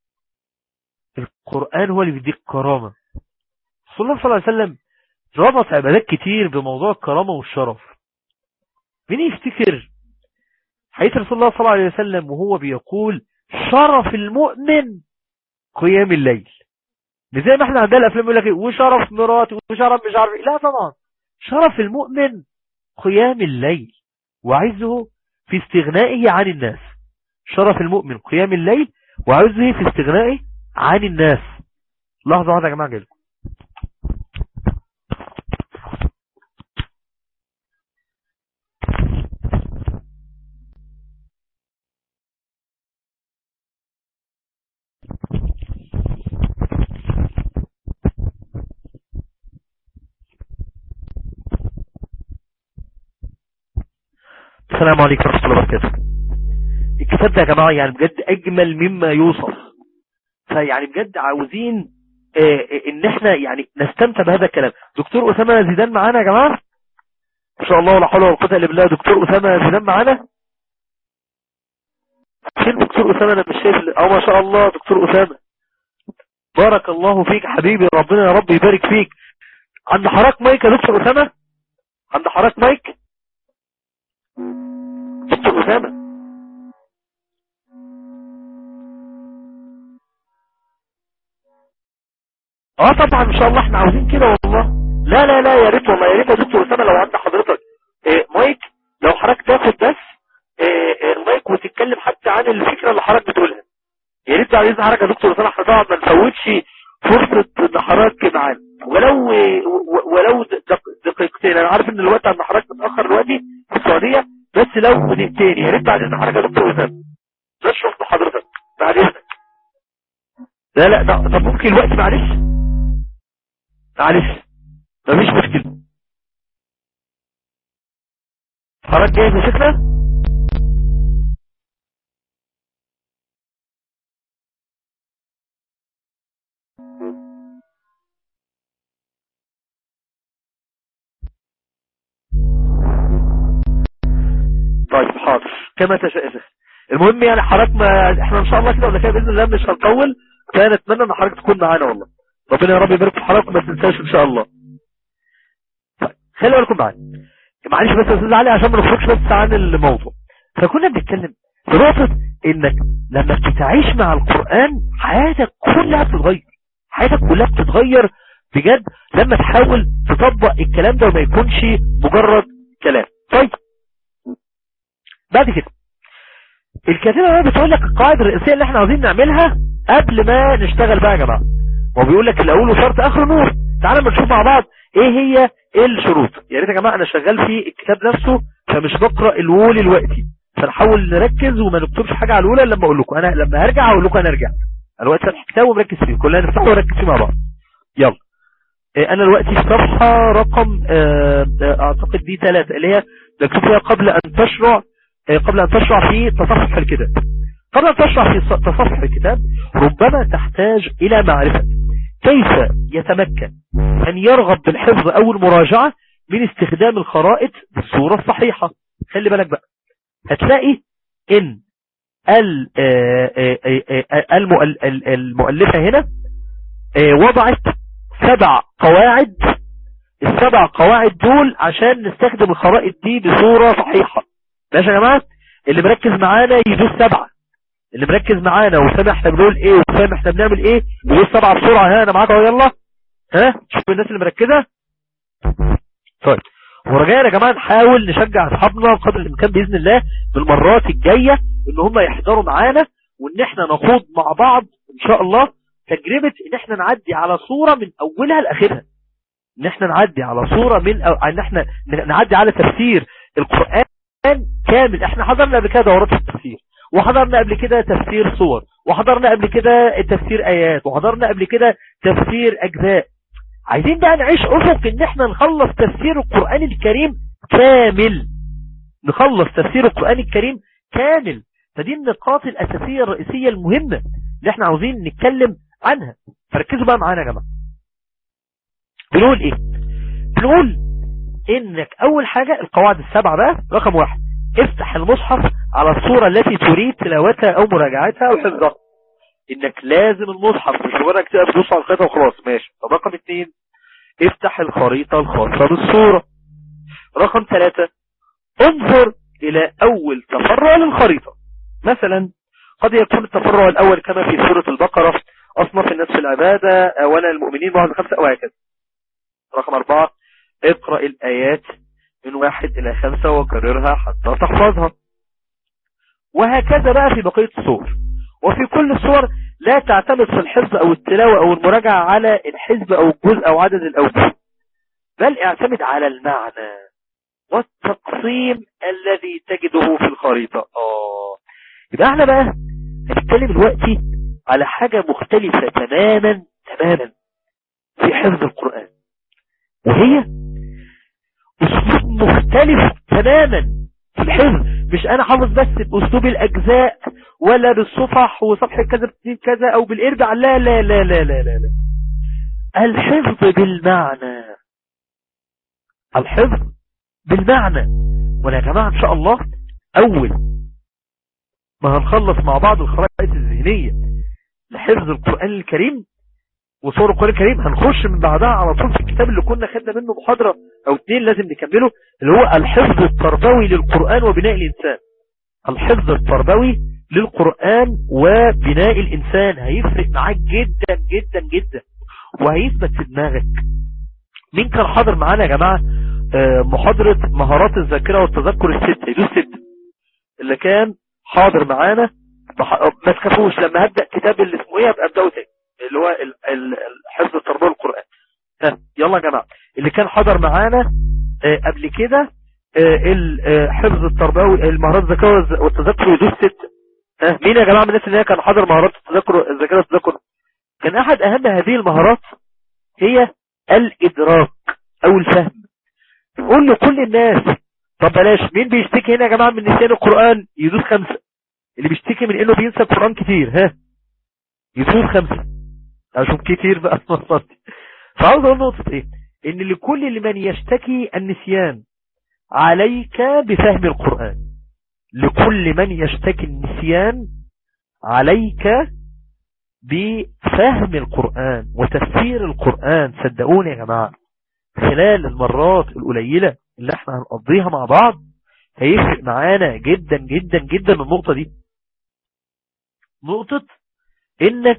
القرآن هو اللي بيديك كرامة صلى الله عليه وسلم ربط عبادات كتير بموضوع الكرامة والشرف مين يفتكر حديث رسول الله صلى الله عليه وسلم وهو بيقول شرف المؤمن قيام الليل مش زي ما احنا عندنا الافلام يقول لك ايه وشرف مراتي وشرف مش عارف ايه لا طبعا شرف المؤمن قيام الليل وعزه في استغنائه عن الناس شرف المؤمن قيام الليل وعزه في استغنائه عن الناس لحظة واحدة يا جماعة جايلكم السلام عليكم ورحمة الله وبركاته الكتاب ده يا جماعة يعني بجد أجمل مما يوصف فيعني بجد عاوزين آه، آه، ان احنا يعني نستمتع بهذا الكلام دكتور أسامة زيدان معانا يا جماعة ان شاء الله ولا حول ولا قوة الا بالله دكتور أسامة زيدان معانا فين دكتور أسامة انا مش شايف اه ما شاء الله دكتور أسامة بارك الله فيك حبيبي ربنا يا رب يبارك فيك عند حضرتك مايك يا دكتور أسامة عند حضرتك مايك دكتور أسامة اه طبعا ان شاء الله احنا عاوزين كده والله لا لا لا يا ريت والله يا ريت يا دكتور أسامة لو عند حضرتك إيه مايك لو حضرتك تاخد بس إيه إيه المايك وتتكلم حتى عن الفكرة اللي حضرتك بتقولها يا ريت بعد اذن حضرتك يا دكتور أسامة احنا طبعا ما نفوتش فرصة ان حضرتك معانا ولو و- ولو دق- دقيقتين انا عارف ان الوقت عند حضرتك متأخر دلوقتي في السعودية بس لو دقيقتين يا ريت بعد اذن حضرتك يا دكتور أسامة بس شفت حضرتك بعد اذنك لا لا ده- طب ممكن الوقت معلش معلش مفيش مشكلة حضرتك جاهز يا شيخنا طيب حاضر كما تشاء يا شيخ المهم يعني حضرتك ما احنا ان شاء الله كده ولا كده باذن الله مش هنطول فنتمنى ان حضرتك تكون معانا والله ربنا يا رب يبارك في حضرتك وما تنساش ان شاء الله طيب خلي بالكم معايا معلش بس يا استاذ علي عشان ما نخرجش بس عن الموضوع فكنا بنتكلم في نقطة انك لما بتتعيش مع القرآن حياتك كلها بتتغير حياتك كلها بتتغير بجد لما تحاول تطبق الكلام ده وما يكونش مجرد كلام طيب بعد كده الكاتبة بقى بتقول لك القواعد الرئيسية اللي احنا عاوزين نعملها قبل ما نشتغل بقى يا جماعة هو بيقول لك الاول وشرط اخر نور تعالى ما نشوف مع بعض ايه هي الشروط يا ريت يا جماعة انا شغال في الكتاب نفسه فمش بقرا الوول الوقتي فنحاول نركز وما نكتبش حاجة على الأولى لما أقول لكم أنا لما هرجع أقول لكم أنا رجعت أنا وقت فتح كتاب ومركز فيه كلنا نفتحه ونركز فيه مع بعض يلا آه، أنا دلوقتي في صفحة رقم آه، آه، أعتقد دي ثلاثة اللي هي مكتوب فيها قبل أن تشرع قبل أن تشرع في تصفح الكتاب قبل أن تشرع في تصفح الكتاب ربما تحتاج إلى معرفة كيف يتمكن أن يرغب بالحفظ أو المراجعة من استخدام الخرائط بالصورة الصحيحة خلي بالك بقى هتلاقي إن المؤلفة هنا وضعت سبع قواعد السبع قواعد دول عشان نستخدم الخرائط دي بصورة صحيحة ماشي يا جماعة اللي مركز معانا يدوس سبعة اللي مركز معانا وسامع احنا بنقول ايه وسامع احنا بنعمل ايه يدوس سبعة بسرعة ها انا معاك اهو يلا ها شوف الناس اللي مركزة طيب ورجاء يا جماعة نحاول نشجع اصحابنا قدر الامكان باذن الله بالمرات الجاية ان هم يحضروا معانا وان احنا نخوض مع بعض ان شاء الله تجربة ان احنا نعدي على صورة من اولها لاخرها ان احنا نعدي على صورة من أو ان احنا نعدي على تفسير القرآن كامل احنا حضرنا قبل كده دورات التفسير وحضرنا قبل كده تفسير صور وحضرنا قبل كده تفسير ايات وحضرنا قبل كده تفسير اجزاء عايزين بقى نعيش افق ان احنا نخلص تفسير القرآن الكريم كامل نخلص تفسير القرآن الكريم كامل فدي النقاط الاساسية الرئيسية المهمة اللي احنا عاوزين نتكلم عنها فركزوا بقى معانا يا جماعة بنقول ايه بنقول انك اول حاجة القواعد السبعة بقى رقم واحد افتح المصحف على الصورة التي تريد تلاوتها او مراجعتها او حفظها انك لازم المصحف مش مجرد كده تدوس على الخريطة وخلاص ماشي طب رقم اثنين افتح الخريطة الخاصة بالصورة رقم ثلاثة انظر الى اول تفرع للخريطة مثلا قد يكون التفرع الاول كما في سورة البقرة اصنف الناس في العبادة اولا المؤمنين واحد خمسة وهكذا رقم اربعة اقرأ الايات من واحد الى خمسة وكررها حتى تحفظها وهكذا بقى في بقية الصور وفي كل الصور لا تعتمد في الحفظ او التلاوة او المراجعة على الحزب او الجزء او عدد الاوجه بل اعتمد على المعنى والتقسيم الذي تجده في الخريطة اه يبقى احنا بقى هنتكلم دلوقتي على حاجة مختلفة تماما تماما في حفظ القرآن وهي اسلوب مختلف تماما في الحفظ مش انا حافظ بس باسلوب الاجزاء ولا بالصفح وصفحة كذا بتنين كذا او بالاربع لا لا لا لا لا لا, لا. الحفظ بالمعنى الحفظ بالمعنى وانا يا جماعة ان شاء الله اول ما هنخلص مع بعض الخرائط الذهنية لحفظ القرآن الكريم وصور القرآن الكريم هنخش من بعدها على طول في الكتاب اللي كنا خدنا منه محاضرة او اتنين لازم نكمله اللي هو الحفظ التربوي للقرآن وبناء الانسان الحفظ التربوي للقرآن وبناء الانسان هيفرق معاك جدا جدا جدا وهيثبت في دماغك مين كان حاضر معانا يا جماعة محاضرة مهارات الذاكرة والتذكر الستة يدوس ستة اللي كان حاضر معانا ما تخافوش لما هبدأ كتاب اللي اسمه ايه ابقى ابدأه تاني اللي هو حفظ التربية القرآن ها يلا يا جماعة اللي كان حضر معانا قبل كده حفظ التربوي المهارات الذكاء والتذكر يدوس ستة ها مين يا جماعة من الناس اللي هي كان حضر مهارات التذكر الذكاء والتذكر كان احد اهم هذه المهارات هي الادراك او الفهم قول لكل الناس طب بلاش مين بيشتكي هنا يا جماعة من نسيان القرآن يدوس خمسة اللي بيشتكي من انه بينسى القرآن كتير ها يدوس خمسة اشوف كتير بقى مصرتي فعاوز اقول نقطة ايه ان لكل لمن يشتكي النسيان عليك بفهم القرآن لكل من يشتكي النسيان عليك بفهم القرآن وتفسير القرآن صدقوني يا جماعة خلال المرات القليلة اللي احنا هنقضيها مع بعض هيفرق معانا جدا جدا جدا النقطة دي نقطة انك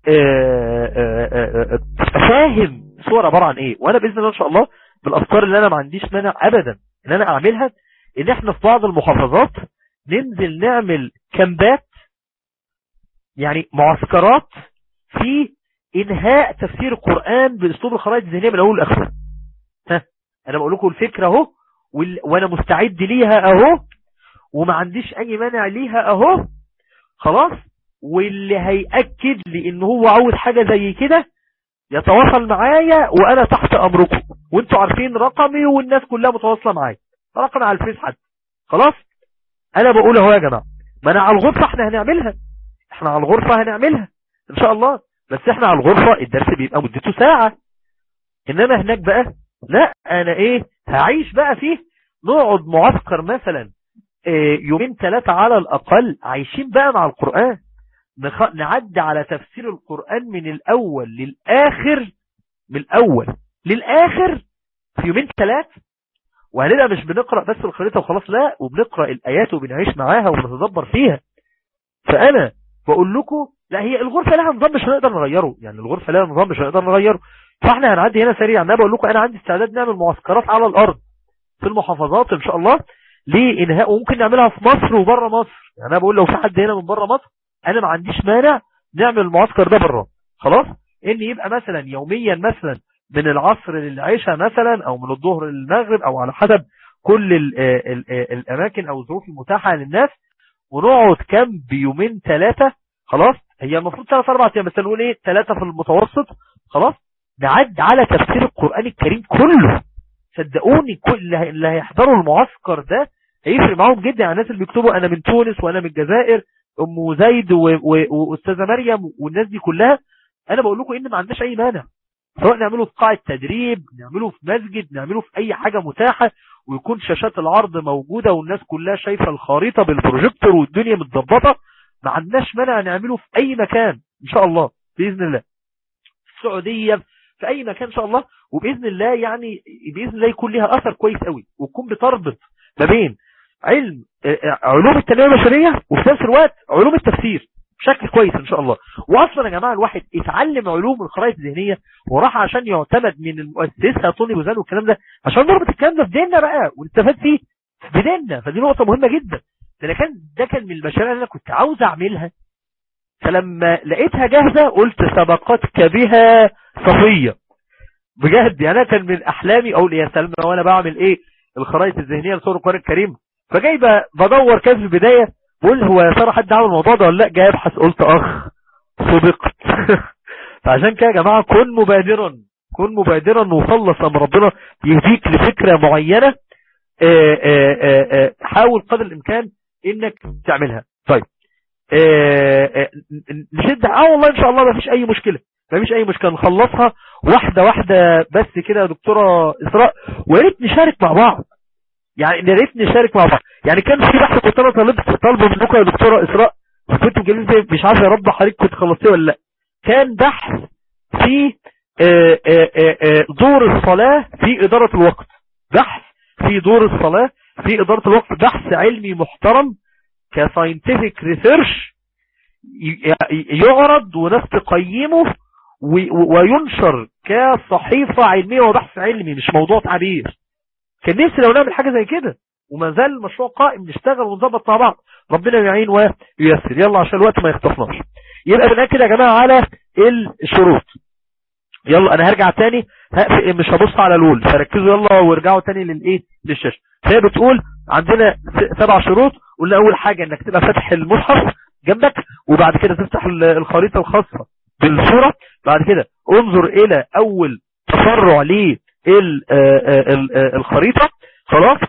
فاهم صور عبارة عن ايه وانا باذن الله ان شاء الله بالافكار اللي انا ما عنديش مانع ابدا ان انا اعملها ان احنا في بعض المحافظات ننزل نعمل كامبات يعني معسكرات في انهاء تفسير القرآن باسلوب الخرائط الذهنيه من اول لاخره ها انا بقول لكم الفكره اهو وانا مستعد ليها اهو وما عنديش اي مانع ليها اهو خلاص واللي هيأكد لي ان هو عاوز حاجة زي كده يتواصل معايا وانا تحت امركم وانتوا عارفين رقمي والناس كلها متواصلة معايا رقم على الفيس حتى خلاص انا بقول اهو يا جماعه ما انا على الغرفه احنا هنعملها احنا على الغرفه هنعملها ان شاء الله بس احنا على الغرفه الدرس بيبقى مدته ساعه انما هناك بقى لا انا ايه هعيش بقى فيه نقعد معسكر مثلا إيه يومين ثلاثة على الاقل عايشين بقى مع القرآن نخ... نعدي على تفسير القرآن من الاول للاخر من الاول للاخر في يومين ثلاثة وهنبقى مش بنقرأ بس الخريطة وخلاص لا وبنقرأ الايات وبنعيش معاها وبنتدبر فيها فانا بقول لكم لا هي الغرفة لها نظام مش هنقدر نغيره يعني الغرفة لها نظام مش هنقدر نغيره فاحنا هنعدي هنا سريعا انا بقول لكم انا عندي استعداد نعمل معسكرات على الارض في المحافظات ان شاء الله لانهاء وممكن نعملها في مصر وبره مصر يعني انا بقول لو في حد هنا من بره مصر انا ما عنديش مانع نعمل المعسكر ده بره خلاص ان يبقى مثلا يوميا مثلا من العصر للعشاء مثلا او من الظهر للمغرب او على حسب كل ال ال ال الاماكن او الظروف المتاحة للناس ونقعد كام بيومين ثلاثة خلاص هي المفروض ثلاث اربع ايام بس نقول ايه ثلاثة في المتوسط خلاص نعد على تفسير القرآن الكريم كله صدقوني كل اللي هيحضروا المعسكر ده هيفرق معاهم جدا يعني الناس اللي بيكتبوا انا من تونس وانا من الجزائر ام زيد واستاذه مريم والناس دي كلها انا بقول لكم ان ما عندناش اي مانع سواء نعمله في قاعة تدريب نعمله في مسجد نعمله في اي حاجة متاحة ويكون شاشات العرض موجودة والناس كلها شايفة الخريطة بالبروجيكتور والدنيا متظبطة ما عندناش مانع نعمله في اي مكان ان شاء الله باذن الله السعودية في اي مكان ان شاء الله وباذن الله يعني باذن الله يكون لها اثر كويس قوي وتكون بتربط ما بين علم علوم التنميه البشريه وفي نفس الوقت علوم التفسير بشكل كويس ان شاء الله واصلا يا جماعه الواحد اتعلم علوم الخرائط الذهنيه وراح عشان يعتمد من المؤسسه طوني بوزان والكلام ده عشان نربط الكلام ده في ديننا بقى ونستفاد فيه في ديننا فدي نقطه مهمه جدا ده كان ده كان من المشاريع اللي انا كنت عاوز اعملها فلما لقيتها جاهزه قلت سبقتك بها صفيه بجد يعني انا كان من احلامي اقول يا سلمى وانا بعمل ايه الخرائط الذهنيه لصور القران الكريم فجاي بدور كده في البدايه بقول هو يا ترى حد عمل الموضوع ده ولا لا جاي ابحث قلت اخ صدقت فعشان كده يا جماعه كن مبادرا كن مبادرا وخلص امر ربنا يهديك لفكره معينه آآ آآ حاول قدر الامكان انك تعملها طيب نشد اه والله ان شاء الله ما فيش اي مشكله ما فيش اي مشكله نخلصها واحده واحده بس كده يا دكتوره اسراء ويا ريت نشارك مع بعض يعني يا ريت نشارك مع بعض يعني كان في بحث كنت انا طالبت طالبه منكم يا دكتوره اسراء كنت مجلس مش عارف يا رب حضرتك كنت خلصتيه ولا لا كان بحث في آآ آآ دور الصلاه في اداره الوقت بحث في دور الصلاه في اداره الوقت بحث علمي محترم كساينتفك ريسيرش يعرض وناس تقيمه وينشر كصحيفة علمية وبحث علمي مش موضوع تعبير كان نفسي لو نعمل حاجة زي كده وما زال المشروع قائم نشتغل ونظبط مع بعض ربنا يعين وييسر يلا عشان الوقت ما يخطفناش يبقى بنأكد يا جماعة على الشروط يلا انا هرجع تاني مش هبص على الول فركزوا يلا وارجعوا تاني للايه للشاشة فهي بتقول عندنا سبع شروط قلنا اول حاجة انك تبقى فاتح المصحف جنبك وبعد كده تفتح الخريطة الخاصة بالصورة بعد كده انظر الى اول تفرع للخريطة خلاص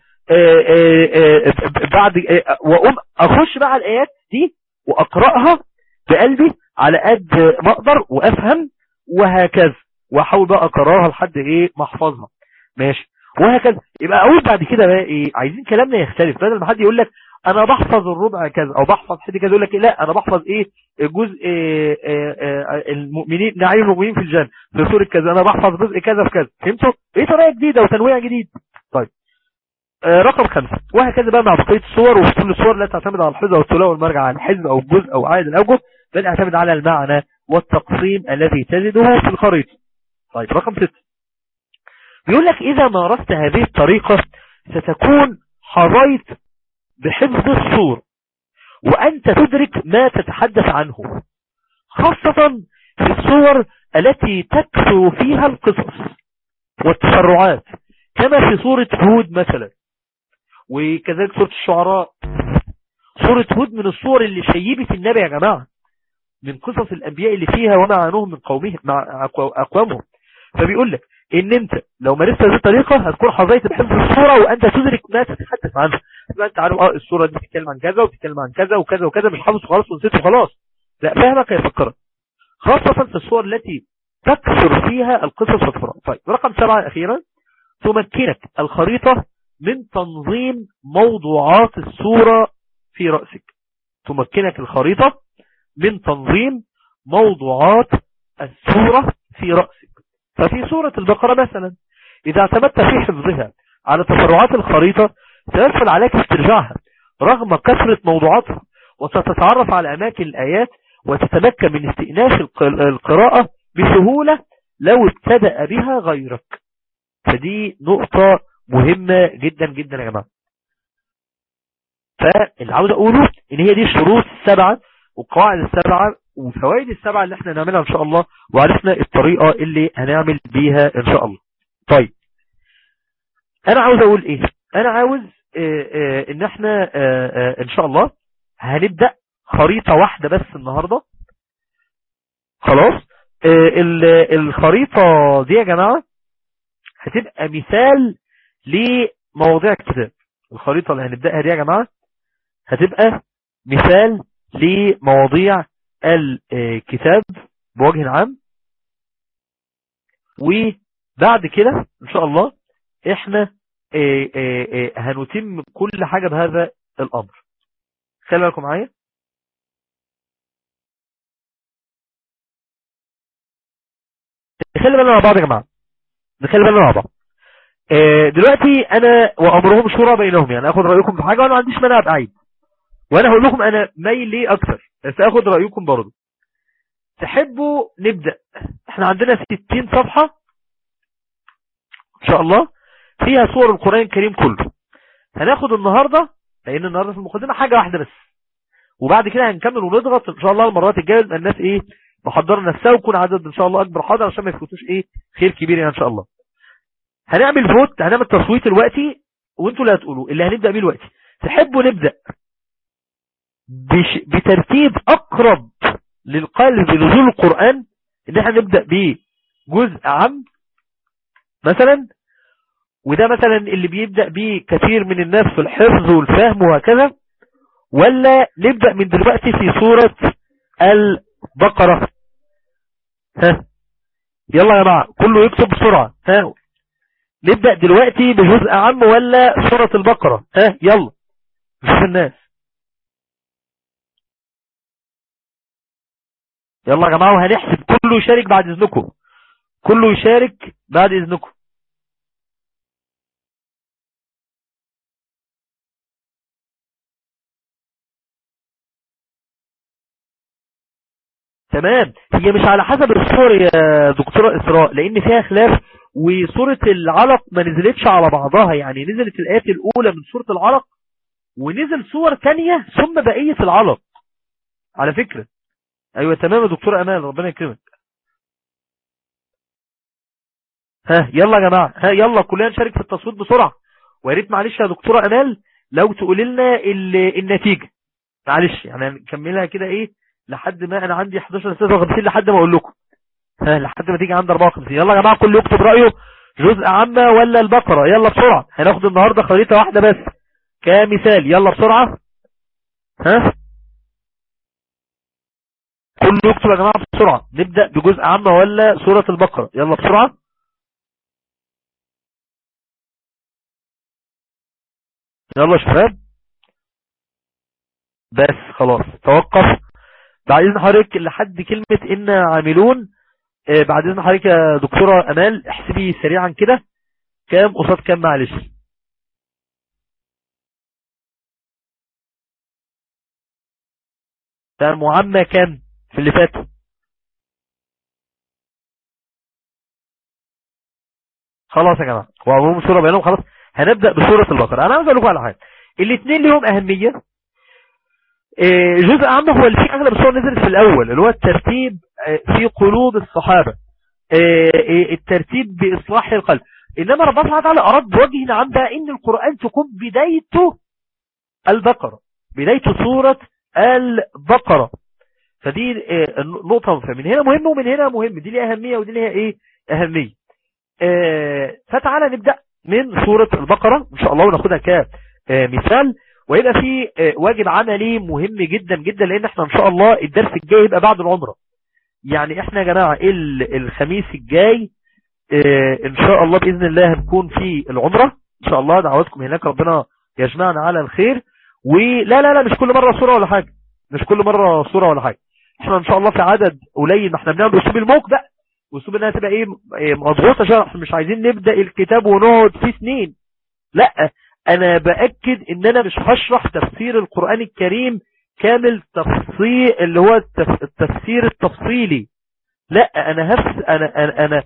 بعد واقوم اخش بقى على الايات دي واقرأها بقلبي على قد ما اقدر وافهم وهكذا واحاول بقى اكررها لحد ايه ما احفظها ماشي وهكذا يبقى اقول بعد كده بقى ايه عايزين كلامنا يختلف بدل ما حد يقول لك انا بحفظ الربع كذا او بحفظ حد كذا يقول لك لا انا بحفظ ايه جزء إيه إيه المؤمنين نعيم المؤمنين في الجنه في سوره كذا انا بحفظ جزء كذا في كذا فهمتوا ايه طريقه جديده وتنويع جديد طيب آه رقم خمسة وهكذا بقى مع بقيه الصور وفي كل الصور لا تعتمد على الحفظ والتلاوه والمرجع على الحزب او الجزء او عائد الاوجه بل اعتمد على المعنى والتقسيم الذي تجده في الخريطه طيب رقم ستة بيقول لك اذا مارست هذه الطريقه ستكون حظيت بحفظ الصور وأنت تدرك ما تتحدث عنه خاصة في الصور التي تكثر فيها القصص والتفرعات كما في صورة هود مثلا وكذلك صورة الشعراء صورة هود من الصور اللي شيبت النبي يا جماعة من قصص الأنبياء اللي فيها وما عنوهم من قومهم مع أقوامهم فبيقول لك ان انت لو مارست هذه الطريقة هتكون حظيت بحفظ الصورة وانت تدرك ما تتحدث عنه يبقى انت عارف اه الصورة دي بتتكلم عن كذا وبتتكلم عن كذا وكذا وكذا مش حافظ خلاص ونسيته خلاص لا فهمك هيفكرك خاصة في الصور التي تكثر فيها القصص والفراغ طيب رقم سبعة اخيرا تمكنك الخريطة من تنظيم موضوعات الصورة في رأسك تمكنك الخريطة من تنظيم موضوعات الصورة في رأسك ففي سورة البقرة مثلا إذا اعتمدت في حفظها على تفرعات الخريطة سيسهل عليك استرجاعها رغم كثرة موضوعاتها وستتعرف على أماكن الآيات وتتمكن من استئناف القراءة بسهولة لو ابتدأ بها غيرك فدي نقطة مهمة جدا جدا يا جماعة فاللي عاوز أقوله إن هي دي الشروط السبعة والقواعد السبعة وفوائد السبعة اللي احنا نعملها ان شاء الله وعرفنا الطريقة اللي هنعمل بيها ان شاء الله طيب انا عاوز اقول ايه انا عاوز اه اه ان احنا اه ان شاء الله هنبدأ خريطة واحدة بس النهاردة خلاص الخريطة دي يا جماعة هتبقى مثال لمواضيع الكتاب الخريطة اللي هنبدأها دي يا جماعة هتبقى مثال لمواضيع الكتاب بوجه عام وبعد كده ان شاء الله احنا هنتم كل حاجة بهذا الامر خلي بالكم معايا نخلي بالنا مع بعض يا جماعة نخلي بالنا مع بعض دلوقتي انا وامرهم شورى بينهم يعني اخد رأيكم في حاجة وانا ما عنديش مانع ابقى عيد وانا هقول لكم انا مايل ليه اكتر بس اخد رأيكم برضه تحبوا نبدأ احنا عندنا 60 صفحة ان شاء الله فيها صور القرآن الكريم كله هناخد النهاردة لان النهاردة في المقدمة حاجة واحدة بس وبعد كده هنكمل ونضغط ان شاء الله المرات الجاية يبقى الناس ايه محضرة نفسها ويكون عدد ان شاء الله اكبر حاضر عشان ما يفوتوش ايه خير كبير يعني ان شاء الله هنعمل فوت هنعمل تصويت الوقتي وانتوا اللي هتقولوا اللي هنبدأ بيه الوقتي تحبوا نبدأ بش... بترتيب اقرب للقلب لنزول القرآن ان احنا نبدأ بجزء عام مثلا وده مثلا اللي بيبدأ بيه كثير من الناس في الحفظ والفهم وهكذا ولا نبدأ من دلوقتي في سورة البقرة ها يلا يا جماعة كله يكتب بسرعة ها نبدأ دلوقتي بجزء عام ولا سورة البقرة ها يلا شوف الناس يلا يا جماعة وهنحسب كله يشارك بعد اذنكم كله يشارك بعد اذنكم تمام هي مش على حسب الصور يا دكتورة إسراء لأن فيها خلاف وصورة العلق ما نزلتش على بعضها يعني نزلت الآيات الأولى من سورة العلق ونزل صور تانية ثم بقية العلق على فكرة أيوة تمام يا دكتورة أمان ربنا يكرمك ها يلا يا جماعة ها يلا كلنا نشارك في التصويت بسرعة ويا ريت معلش يا دكتورة أمال لو تقول لنا النتيجة معلش يعني نكملها كده ايه لحد ما انا عندي 11 56 لحد ما اقول لكم ها لحد ما تيجي عند 54 يلا يا جماعه كل يكتب رايه جزء عامه ولا البقره يلا بسرعه هناخد النهارده خريطه واحده بس كمثال يلا بسرعه ها كل يكتب يا جماعه بسرعه نبدا بجزء عامه ولا سوره البقره يلا بسرعه يلا يا شباب بس خلاص توقف بعد اذن حضرتك لحد كلمة ان عاملون آه بعد اذن حضرتك يا دكتورة امال احسبي سريعا كده كام قصاد كام معلش معمى كام في اللي فات خلاص يا جماعة وعموم سورة بينهم خلاص هنبدأ بسورة البقرة انا عاوز اقول لكم على حاجة الاثنين لهم اهمية جزء عام هو اللي فيه اغلب الصور نزلت في الاول اللي هو الترتيب في قلوب الصحابة الترتيب باصلاح القلب انما ربنا سبحانه وتعالى اراد بوجه عام بقى ان القرآن تكون بدايته البقرة بدايته سورة البقرة فدي نقطة فمن هنا مهم ومن هنا مهم دي ليها اهمية ودي ليها ايه اهمية آه، فتعالى نبدأ من سورة البقرة ان شاء الله وناخدها كمثال ويبقى في آه، واجب عملي مهم جدا جدا لان احنا ان شاء الله الدرس الجاي يبقى بعد العمرة يعني احنا يا جماعة ال- الخميس الجاي آه، ان شاء الله بإذن الله هنكون في العمرة ان شاء الله دعواتكم هناك ربنا يجمعنا على الخير ولا لا لا مش كل مرة صورة ولا حاجة مش كل مرة صورة ولا حاجة احنا ان شاء الله في عدد قليل ما احنا بنعمل اسلوب الموك بقى واسلوب انها تبقى ايه إيه مضغوطة عشان احنا مش عايزين نبدأ الكتاب ونقعد فيه سنين لا انا باكد ان انا مش هشرح تفسير القرآن الكريم كامل تفصيل اللي هو التف- التفسير التفصيلي لا انا هفس انا انا, أنا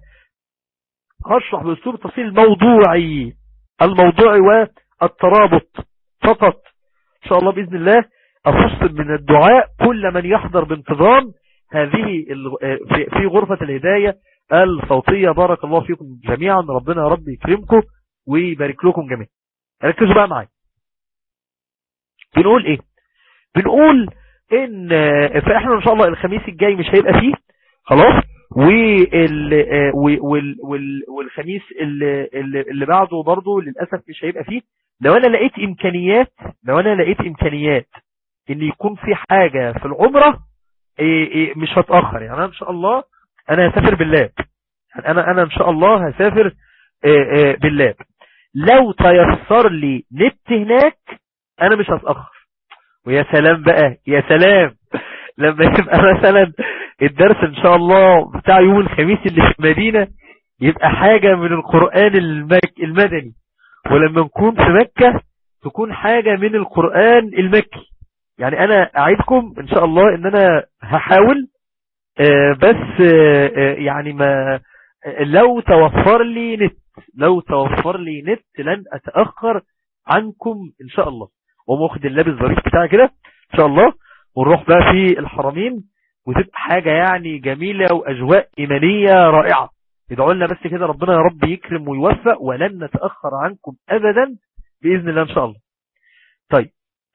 هشرح باسلوب التفصيل الموضوعي الموضوعي والترابط فقط ان شاء الله باذن الله افصل من الدعاء كل من يحضر بانتظام هذه ال- في- في غرفة الهداية الصوتية بارك الله فيكم جميعا ربنا يا رب يكرمكم ويبارك لكم جميعا ركزوا بقى معايا بنقول ايه بنقول ان فاحنا ان شاء الله الخميس الجاي مش هيبقى فيه خلاص وال وال وال والخميس اللي, اللي اللي بعده برضه للاسف مش هيبقى فيه لو انا لقيت امكانيات لو انا لقيت امكانيات ان يكون في حاجة في العمرة إيه إيه مش هتأخر يعني انا ان شاء الله انا هسافر باللاب يعني انا انا ان شاء الله هسافر إيه إيه باللاب لو تيسر لي نت هناك انا مش هتأخر ويا سلام بقى يا سلام لما يبقى مثلا الدرس ان شاء الله بتاع يوم الخميس اللي في المدينة يبقى حاجة من القرآن المك المدني ولما نكون في مكة تكون حاجة من القرآن المكي يعني انا اعيدكم ان شاء الله ان انا هحاول آه، بس آه، آه، يعني ما آه، لو توفر لي نت لو توفر لي نت لن اتأخر عنكم ان شاء الله وماخد اللابس الظريف بتاعي كده ان شاء الله ونروح بقى في الحرمين وتبقى حاجة يعني جميلة واجواء ايمانية رائعة ادعوا لنا بس كده ربنا يا رب يكرم ويوفق ولن نتأخر عنكم ابدا بإذن الله ان شاء الله طيب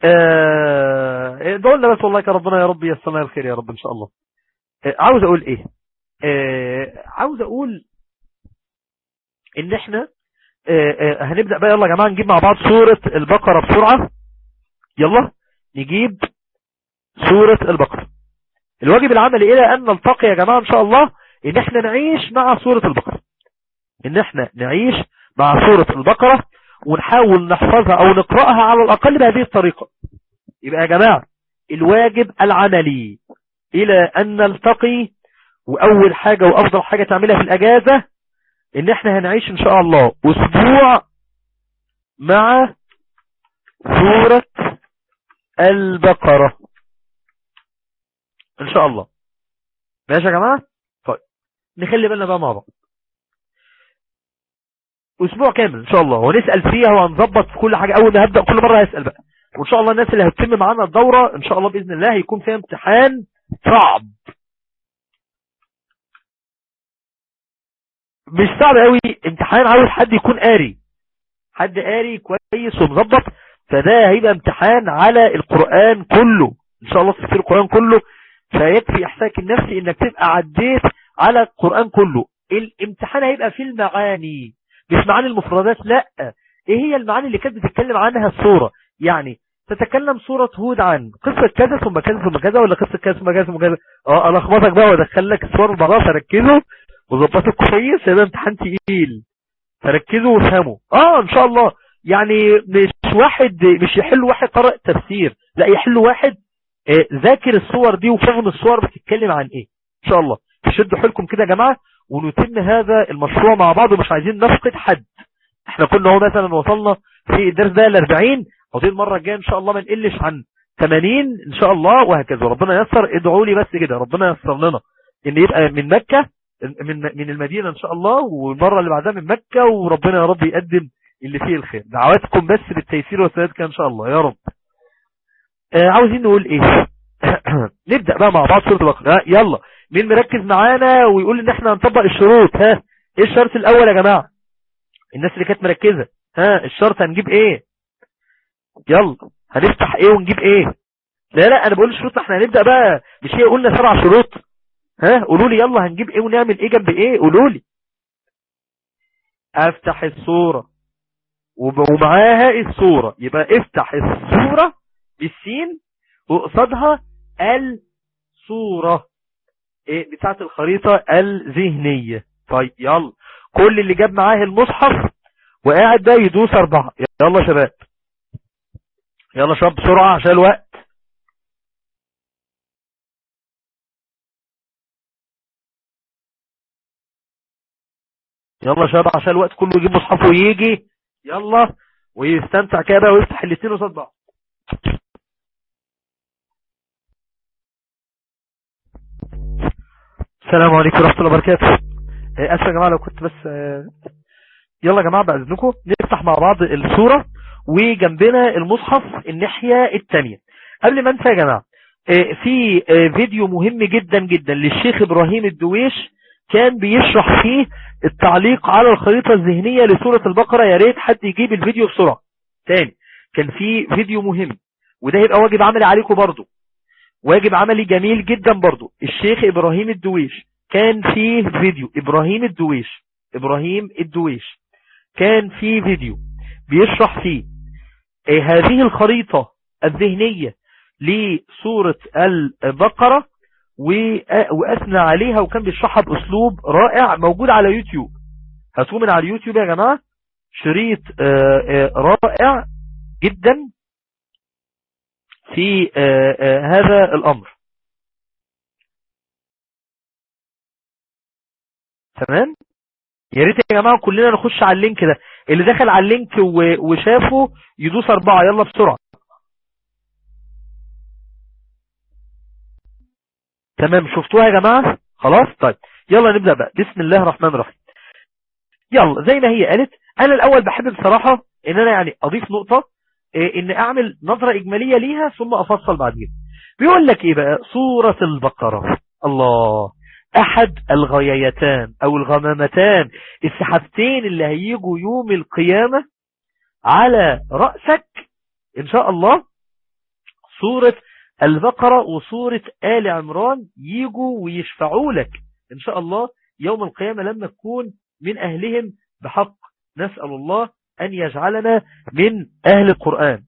آه، ادعوا لنا بس والله يا ربنا يا رب ييسر لنا الخير يا رب ان شاء الله آه، عاوز اقول ايه آه، عاوز اقول ان احنا آه، آه، هنبدأ بقى يلا يا جماعة نجيب مع بعض سورة البقرة بسرعة يلا نجيب سورة البقرة الواجب العملي الى ان نلتقي يا جماعة ان شاء الله ان احنا نعيش مع سورة البقرة ان احنا نعيش مع سورة البقرة ونحاول نحفظها او نقرأها على الاقل بهذه الطريقة يبقى يا جماعة الواجب العملي الى ان نلتقي واول حاجة وافضل حاجة تعملها في الاجازة ان احنا هنعيش ان شاء الله اسبوع مع سورة البقرة ان شاء الله ماشي يا جماعة طيب نخلي بالنا بقى مع بعض اسبوع كامل ان شاء الله ونسأل فيها وهنظبط في كل حاجة اول ما هبدأ كل مرة هسأل بقى وان شاء الله الناس اللي هتتم معانا الدورة ان شاء الله بإذن الله هيكون فيها امتحان صعب مش صعب قوي امتحان عاوز حد يكون قاري حد قاري كويس ومظبط فده هيبقى امتحان على القرآن كله ان شاء الله تفسير القرآن كله فيكفي احساك النفسي انك تبقى عديت على القرآن كله الامتحان هيبقى في المعاني مش معاني المفردات لا ايه هي المعاني اللي كانت بتتكلم عنها الصورة يعني تتكلم سورة هود عن قصة كذا ثم كذا ثم كذا ولا قصة كذا ثم كذا ثم كذا اه انا اخبطك بقى وادخل لك الصور البغاء فركزوا وظبطوا كويس هيبقى امتحان تقيل فركزوا وافهموا اه ان شاء الله يعني مش واحد مش يحل واحد قرأ تفسير لا يحل واحد آه، ذاكر الصور دي وفهم الصور بتتكلم عن ايه ان شاء الله تشدوا حيلكم كده يا جماعة ونتم هذا المشروع مع بعض ومش عايزين نفقد حد احنا كنا هو مثلا وصلنا في الدرس ده ل 40 عاوزين المره الجايه ان شاء الله ما نقلش عن 80 ان شاء الله وهكذا ربنا ييسر ادعوا لي بس كده ربنا ييسر لنا ان يبقى من مكة من من المدينة ان شاء الله والمره اللي بعدها من مكة وربنا يا رب يقدم اللي فيه الخير دعواتكم بس بالتيسير والسداد كده ان شاء الله يا رب آه عاوزين نقول ايه نبدأ بقى مع بعض سورة البقرة ها، يلا مين مركز معانا ويقول ان احنا هنطبق الشروط ها ايه الشرط الاول يا جماعة الناس اللي كانت مركزة ها الشرط هنجيب ايه يلا هنفتح ايه ونجيب ايه لا لا انا بقول الشروط احنا هنبدأ بقى مش هي قلنا سبع شروط ها قولوا لي يلا هنجيب ايه ونعمل ايه جنب ايه قولوا لي افتح الصورة ومعاها الصورة يبقى افتح الصورة بالسين وقصادها الصورة ايه بتاعت الخريطة الذهنية طيب يلا كل اللي جاب معاه المصحف وقاعد ده يدوس اربعة يلا شباب يلا شباب بسرعة عشان الوقت يلا شباب عشان الوقت كله يجيب مصحفه ويجي يلا ويستمتع كده بقى ويفتح الاثنين قصاد بعض السلام عليكم ورحمة الله وبركاته اسف يا جماعة لو كنت بس يلا يا جماعة بأذنكم نفتح مع بعض الصورة وجنبنا المصحف الناحية الثانية قبل ما انسى يا جماعة في فيديو مهم جدا جدا للشيخ ابراهيم الدويش كان بيشرح فيه التعليق على الخريطة الذهنية لسورة البقرة يا ريت حد يجيب الفيديو بسرعة تاني كان في فيديو مهم وده هيبقى واجب عملي عليكم برضو واجب عملي جميل جدا برضو الشيخ ابراهيم الدويش كان فيه فيديو ابراهيم الدويش ابراهيم الدويش كان فيه فيديو بيشرح فيه آه هذه الخريطة الذهنية لسورة البقرة وأثنى عليها وكان بيشرحها بأسلوب رائع موجود على يوتيوب هاتوه من على اليوتيوب يا جماعة شريط آآ آآ رائع جدا في آآ هذا الأمر تمام يا ريت يا جماعة كلنا نخش على اللينك ده اللي دخل على اللينك وشافه يدوس أربعة يلا بسرعة تمام شفتوها يا جماعة خلاص طيب يلا نبدأ بقى بسم الله الرحمن الرحيم يلا زي ما هي قالت انا الاول بحب بصراحة ان انا يعني اضيف نقطة إيه ان اعمل نظرة اجمالية ليها ثم افصل بعدين بيقول لك ايه بقى سورة البقرة الله احد الغيايتان او الغمامتان السحابتين اللي هيجوا يوم القيامة على رأسك ان شاء الله سورة البقرة وسورة آل عمران يجوا ويشفعوا لك إن شاء الله يوم القيامة لما تكون من أهلهم بحق نسأل الله أن يجعلنا من أهل القرآن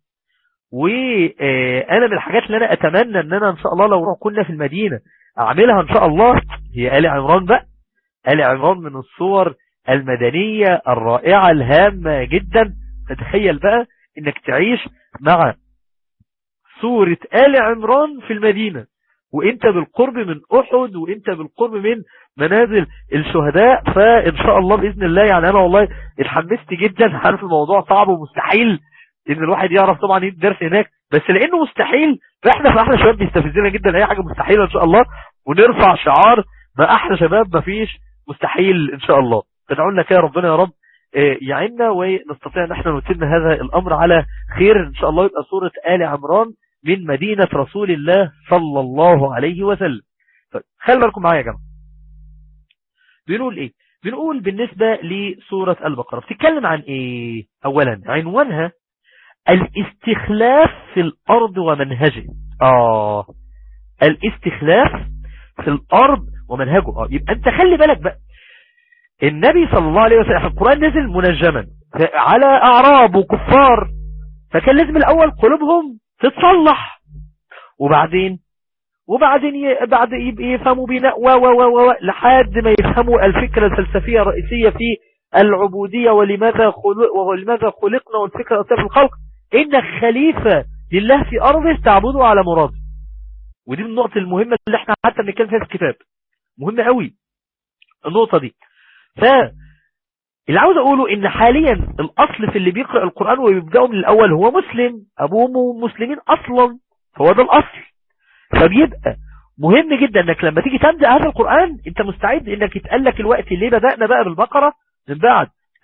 وأنا من الحاجات اللي أنا أتمنى أن أنا إن شاء الله لو كنا في المدينة أعملها إن شاء الله هي آل عمران بقى آل عمران من الصور المدنية الرائعة الهامة جدا فتخيل بقى انك تعيش مع سورة آل عمران في المدينة وانت بالقرب من احد وانت بالقرب من منازل الشهداء فان شاء الله باذن الله يعني انا والله اتحمست جدا عارف الموضوع صعب ومستحيل ان الواحد يعرف طبعا ايه الدرس هناك بس لانه مستحيل فاحنا في احلى شباب بيستفزنا جدا اي حاجه مستحيله ان شاء الله ونرفع شعار ما احلى شباب ما فيش مستحيل ان شاء الله فدعوا لنا كده ربنا يا رب يعيننا ونستطيع ان احنا نتم هذا الامر على خير ان شاء الله يبقى سوره ال عمران من مدينة رسول الله صلى الله عليه وسلم طيب خلي بالكم معايا يا جماعه بنقول ايه بنقول بالنسبة لسورة البقرة بتتكلم عن ايه اولا عنوانها الاستخلاف في الارض ومنهجه اه الاستخلاف في الارض ومنهجه اه يبقى انت خلي بالك بقى النبي صلى الله عليه وسلم القرآن نزل منجما على اعراب وكفار فكان لازم الاول قلوبهم تتصلح وبعدين وبعدين ي... بعد يفهموا بناء و و و و لحد ما يفهموا الفكرة الفلسفية الرئيسية في العبودية ولماذا خلق ولماذا خلقنا والفكرة في الخلق إن خليفة لله في أرضه تعبده على مراده ودي من النقطة المهمة اللي احنا حتى بنتكلم فيها في الكتاب مهمة قوي النقطة دي ف اللي عاوز اقوله ان حاليا الاصل في اللي بيقرأ القرآن ويبدأه من الاول هو مسلم ابوه مسلمين اصلا فهو ده الاصل فبيبقى مهم جدا انك لما تيجي تبدأ هذا القرآن انت مستعد انك يتقال لك الوقت ليه بدأنا بقى بالبقرة من بعد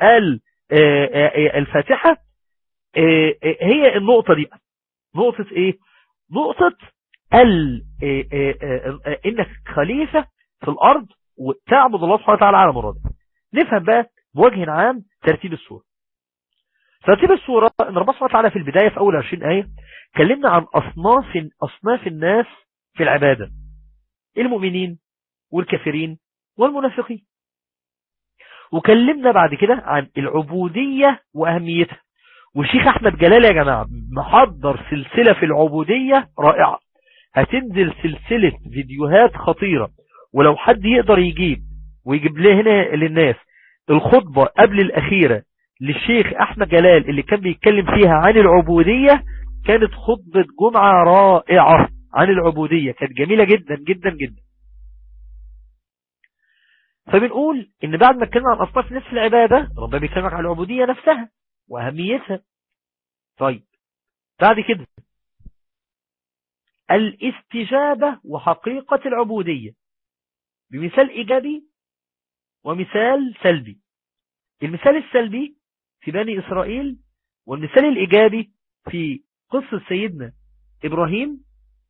الفاتحة هي النقطة دي نقطة ايه نقطة ال انك خليفة في الارض وتعبد الله سبحانه وتعالى على مراده نفهم بقى بوجه عام ترتيب السورة ترتيب السورة ان ربنا سبحانه وتعالى في البداية في اول 20 آية كلمنا عن اصناف اصناف الناس في العبادة المؤمنين والكافرين والمنافقين وكلمنا بعد كده عن العبودية وأهميتها والشيخ أحمد جلال يا جماعة محضر سلسلة في العبودية رائعة هتنزل سلسلة فيديوهات خطيرة ولو حد يقدر يجيب ويجيب ليه هنا للناس الخطبة قبل الأخيرة للشيخ أحمد جلال اللي كان بيتكلم فيها عن العبودية كانت خطبة جمعة رائعة عن العبودية كانت جميلة جدا جدا جدا فبنقول ان بعد ما اتكلمنا عن اصناف نفس العبادة ربنا بيكلمك عن العبودية نفسها واهميتها طيب بعد كده الاستجابة وحقيقة العبودية بمثال ايجابي ومثال سلبي المثال السلبي في بني اسرائيل والمثال الايجابي في قصة سيدنا ابراهيم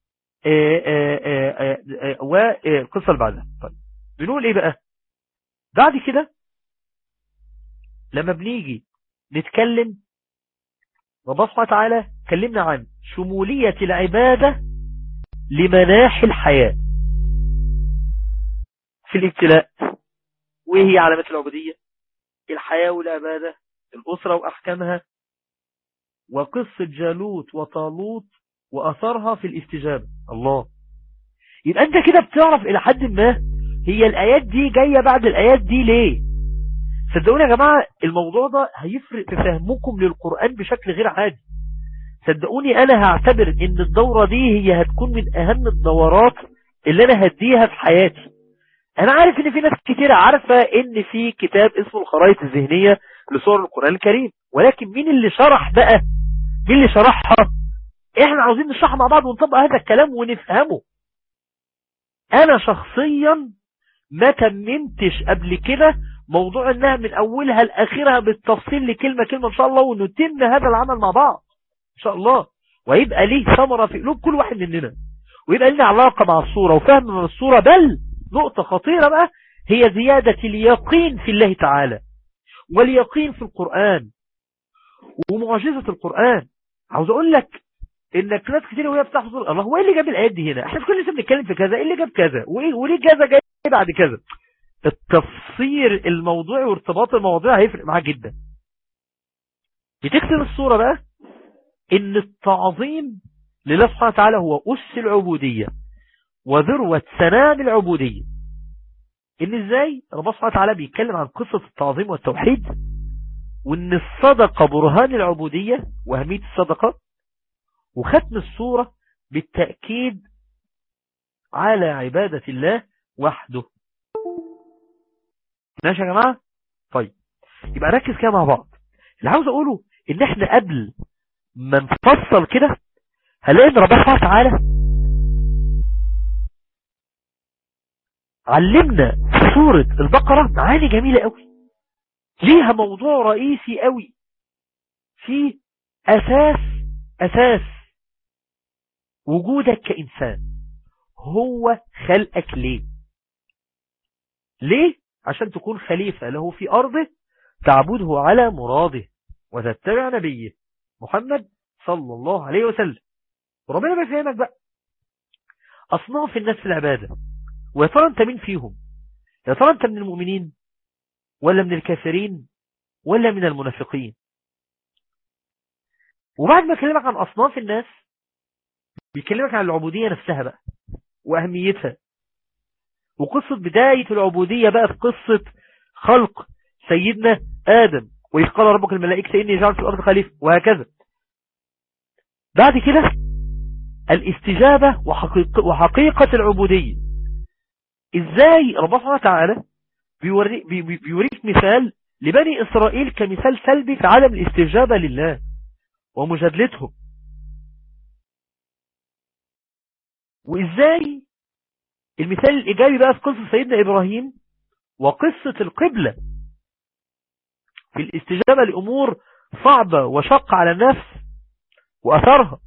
والقصة اللي بعدها طيب بنقول ايه بقى بعد كده لما بنيجي نتكلم ربنا سبحانه وتعالى كلمنا عن شمولية العبادة لمناحي الحياة في الابتلاء وايه هي علامات العبودية الحياة والعبادة الأسرة وأحكامها وقصة جالوت وطالوت وأثرها في الاستجابة الله يبقى أنت كده بتعرف إلى حد ما هي الآيات دي جاية بعد الآيات دي ليه صدقوني يا جماعة الموضوع ده هيفرق في فهمكم للقرآن بشكل غير عادي صدقوني أنا هعتبر إن الدورة دي هي هتكون من أهم الدورات اللي أنا هديها في حياتي أنا عارف إن في ناس كتير عارفة إن في كتاب اسمه الخرائط الذهنية لصور القرآن الكريم ولكن مين اللي شرح بقى مين اللي شرحها احنا عاوزين نشرحها مع بعض ونطبق هذا الكلام ونفهمه انا شخصيا ما تممتش قبل كده موضوع انها من اولها لاخرها بالتفصيل لكلمة كلمة ان شاء الله ونتم هذا العمل مع بعض ان شاء الله ويبقى ليه ثمرة في قلوب كل واحد مننا ويبقى لنا علاقة مع الصورة وفهم من الصورة بل نقطة خطيرة بقى هي زيادة اليقين في الله تعالى واليقين في القرآن ومعجزة القرآن عاوز اقول لك انك ناس كتير وهي بتحفظ الله هو ايه اللي جاب الايات دي هنا احنا كل لسه بنتكلم في كذا ايه اللي جاب كذا وايه وليه كذا جاي بعد كذا التفسير الموضوعي وارتباط المواضيع هيفرق معاك جدا بتكتب الصورة بقى ان التعظيم لله سبحانه وتعالى هو أس العبودية وذروة سنام العبودية ان ازاي ربنا سبحانه وتعالى بيتكلم عن قصة التعظيم والتوحيد وان الصدقة برهان العبودية واهمية الصدقة وختم الصورة بالتأكيد على عبادة الله وحده ماشي يا جماعة طيب يبقى ركز كده مع بعض اللي عاوز اقوله ان احنا قبل ما نفصل كده هنلاقي ان ربنا سبحانه وتعالى علمنا في سورة البقرة معاني جميلة قوي ليها موضوع رئيسي قوي في اساس اساس وجودك كإنسان هو خلقك ليه ليه عشان تكون خليفة له في أرضه تعبده على مراده وتتبع نبيه محمد صلى الله عليه وسلم وربنا بيفهمك بقى أصناف الناس في العبادة ويا ترى أنت مين فيهم يا ترى أنت من المؤمنين ولا من الكافرين ولا من المنافقين وبعد ما أكلمك عن أصناف الناس بيكلمك عن العبودية نفسها بقى وأهميتها وقصة بداية العبودية بقى في قصة خلق سيدنا آدم وإذ قال ربك الملائكة إني جعل في الأرض خليفة وهكذا بعد كده الاستجابة وحقيقة, وحقيقة العبودية إزاي ربنا سبحانه وتعالى بيوري بي بيوريك مثال لبني إسرائيل كمثال سلبي في عدم الاستجابة لله ومجادلتهم وإزاي المثال الإيجابي بقى في قصة سيدنا إبراهيم وقصة القبلة في الاستجابة لأمور صعبة وشق على النفس وأثرها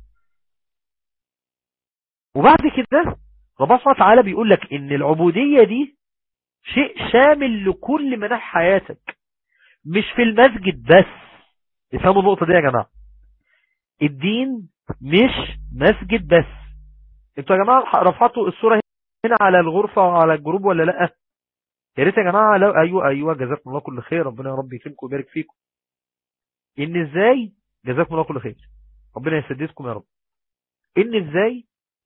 وبعد كده ربنا سبحانه وتعالى بيقول لك إن العبودية دي شيء شامل لكل مناحي حياتك مش في المسجد بس افهموا النقطة دي يا جماعة الدين مش مسجد بس انتوا يا جماعة رفعتوا الصورة هنا على الغرفة وعلى الجروب ولا لا يا ريت يا جماعة لو ايوه ايوه جزاكم الله كل خير ربنا يا رب يكرمكم ويبارك فيكم ان ازاي جزاكم الله كل خير ربنا يسددكم يا رب ان ازاي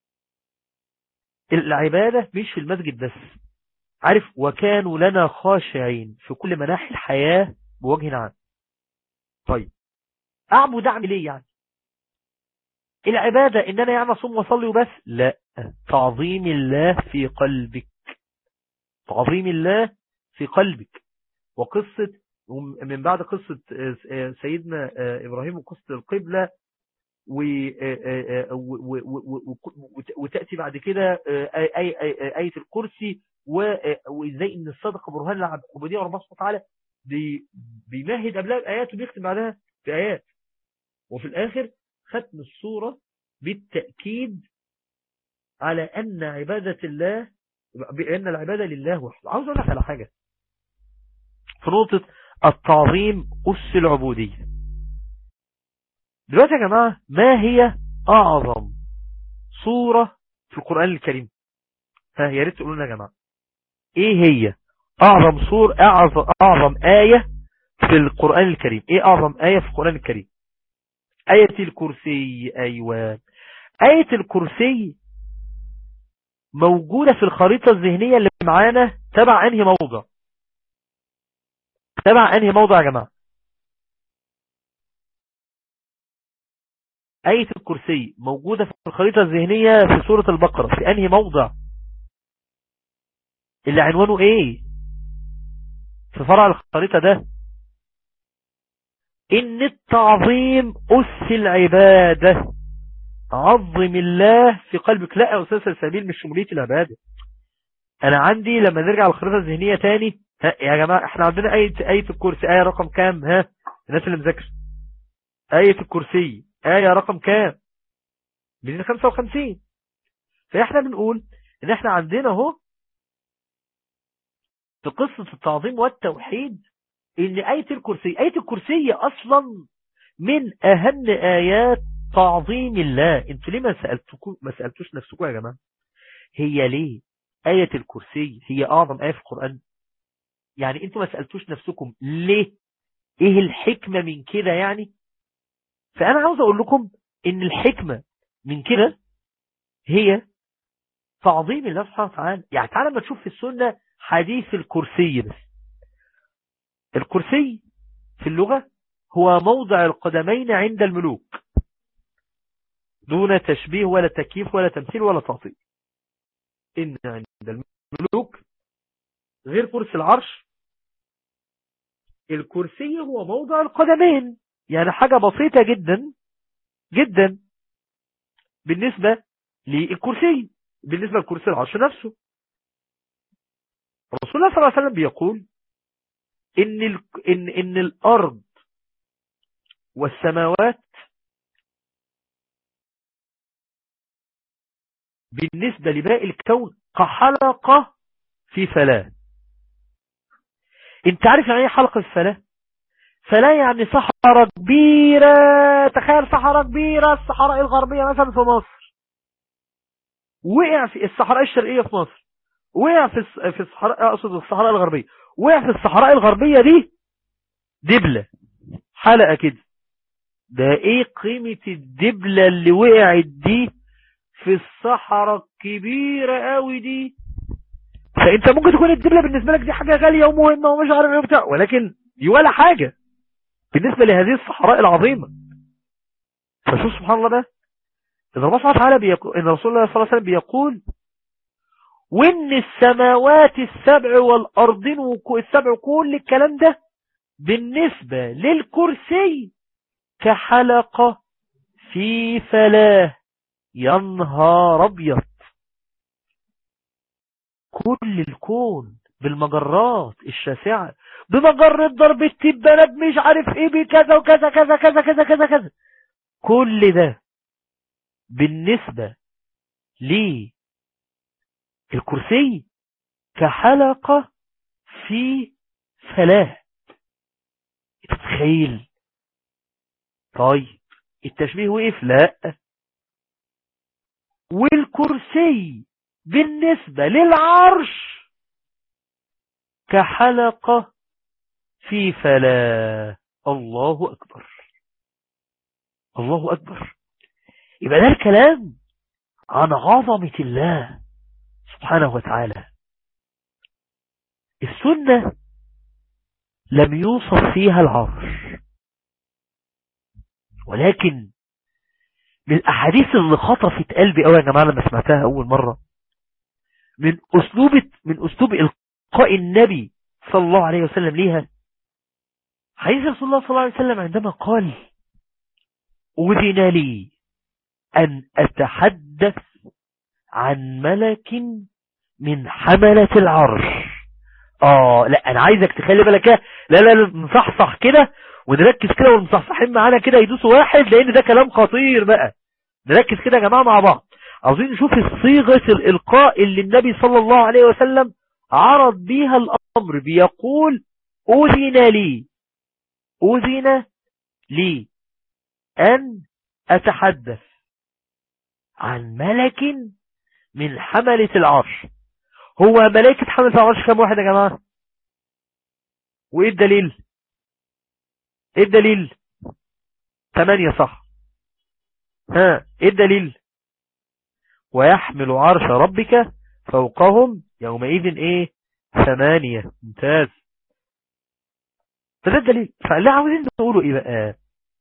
العبادة مش في المسجد بس عارف وكانوا لنا خاشعين في كل مناحي الحياة بوجه عام طيب اعبد اعمل ايه يعني العبادة ان انا يعني اصوم واصلي وبس لا تعظيم الله في قلبك تعظيم الله في قلبك وقصة من بعد قصة سيدنا إبراهيم وقصة القبلة وتأتي بعد كده آية الكرسي وإزاي إن الصدقة برهان العبودية وربنا سبحانه وتعالى بيمهد قبلها بآيات وبيختم بعدها بآيات وفي الآخر ختم الصورة بالتأكيد على أن عبادة الله بأن العبادة لله وحده عاوز أقول لك على حاجة في نقطة التعظيم أس العبودية دلوقتي يا جماعة ما هي أعظم صورة في القرآن الكريم ها يا ريت تقولوا لنا يا جماعة ايه هي اعظم صور اعظم, أعظم آية في القرآن الكريم ايه اعظم آية في القرآن الكريم آية الكرسي ايوه آية الكرسي موجودة في الخريطة الذهنية اللي معانا تبع انهي موضع تبع انهي موضع يا جماعة آية الكرسي موجودة في الخريطة الذهنية في سورة البقرة في انهي موضع اللي عنوانه ايه في فرع الخريطة ده ان التعظيم اس العبادة عظم الله في قلبك لا يا استاذ سبيل مش شمولية العبادة انا عندي لما نرجع للخريطة الذهنية تاني ها يا جماعة احنا عندنا آية, آية الكرسي آية رقم كام ها الناس اللي مذاكر آية الكرسي آية رقم كام 255 فاحنا بنقول ان احنا عندنا اهو في قصة التعظيم والتوحيد ان آية الكرسي آية الكرسي اصلا من اهم ايات تعظيم الله انتوا ليه ما سألتكم ما سألتوش نفسكم يا جماعة هي ليه آية الكرسي هي اعظم آية في القرآن يعني انتوا ما سألتوش نفسكم ليه ايه الحكمة من كده يعني فانا عاوز اقول لكم ان الحكمة من كده هي تعظيم الله سبحانه وتعالى يعني تعالى ما تشوف في السنة حديث الكرسي بس الكرسي في اللغة هو موضع القدمين عند الملوك دون تشبيه ولا تكييف ولا تمثيل ولا تعطيل إن عند الملوك غير كرسي العرش الكرسي هو موضع القدمين يعني حاجة بسيطة جدا جدا بالنسبة للكرسي بالنسبة لكرسي العرش نفسه رسول الله صلى الله عليه وسلم بيقول إن, ال... إن, إن الأرض والسماوات بالنسبة لباقي الكون كحلقة في فلاة انت عارف يعني ايه حلقة في فلاة فلاة يعني صحراء كبيرة تخيل صحراء كبيرة الصحراء الغربية مثلا في مصر وقع في الصحراء الشرقية في مصر وقع في في الصحراء اقصد الصحراء الغربية وقع في الصحراء الغربية دي دبلة حلقة كده ده ايه قيمة الدبلة اللي وقعت دي في الصحراء الكبيرة قوي دي فانت ممكن تكون الدبلة بالنسبة لك دي حاجة غالية ومهمة ومش عارف ايه بتاع ولكن دي ولا حاجة بالنسبة لهذه الصحراء العظيمة فشوف سبحان الله ده إن الله سبحانه وتعالى بيقول إن رسول الله صلى الله عليه وسلم بيقول وإن السماوات السبع والأرضين السبع كل الكلام ده بالنسبة للكرسي كحلقة في فلاه ينهار أبيض كل الكون بالمجرات الشاسعة بمجرة ضرب التبانات مش عارف ايه بكذا وكذا كذا كذا كذا كذا كذا كل ده بالنسبة للكرسي كحلقة في فلاه تتخيل طيب التشبيه وقف لا والكرسي بالنسبة للعرش كحلقة في فلا الله أكبر الله أكبر يبقى ده الكلام عن عظمة الله سبحانه وتعالى السنة لم يوصف فيها العرش ولكن من الأحاديث اللي خطفت قلبي قوي يا جماعة لما سمعتها أول مرة من أسلوب من أسلوب إلقاء النبي صلى الله عليه وسلم ليها حديث رسول الله صلى الله عليه وسلم عندما قال أذن لي أن أتحدث عن ملك من حملة العرش آه لا أنا عايزك تخلي بالك لا لا لا نصحصح كده ونركز كده والمصحصحين معانا كده يدوسوا واحد لأن ده كلام خطير بقى نركز كده يا جماعة مع بعض عاوزين نشوف صيغة الإلقاء اللي النبي صلى الله عليه وسلم عرض بيها الأمر بيقول أذن لي أذن لي أن أتحدث عن ملك من حملة العرش هو ملائكة حملة العرش كم واحد يا جماعة وإيه الدليل إيه الدليل ثمانية صح ها إيه الدليل ويحمل عرش ربك فوقهم يومئذ إيه ثمانية ممتاز فده الدليل فاللي عاوزين نقوله إيه بقى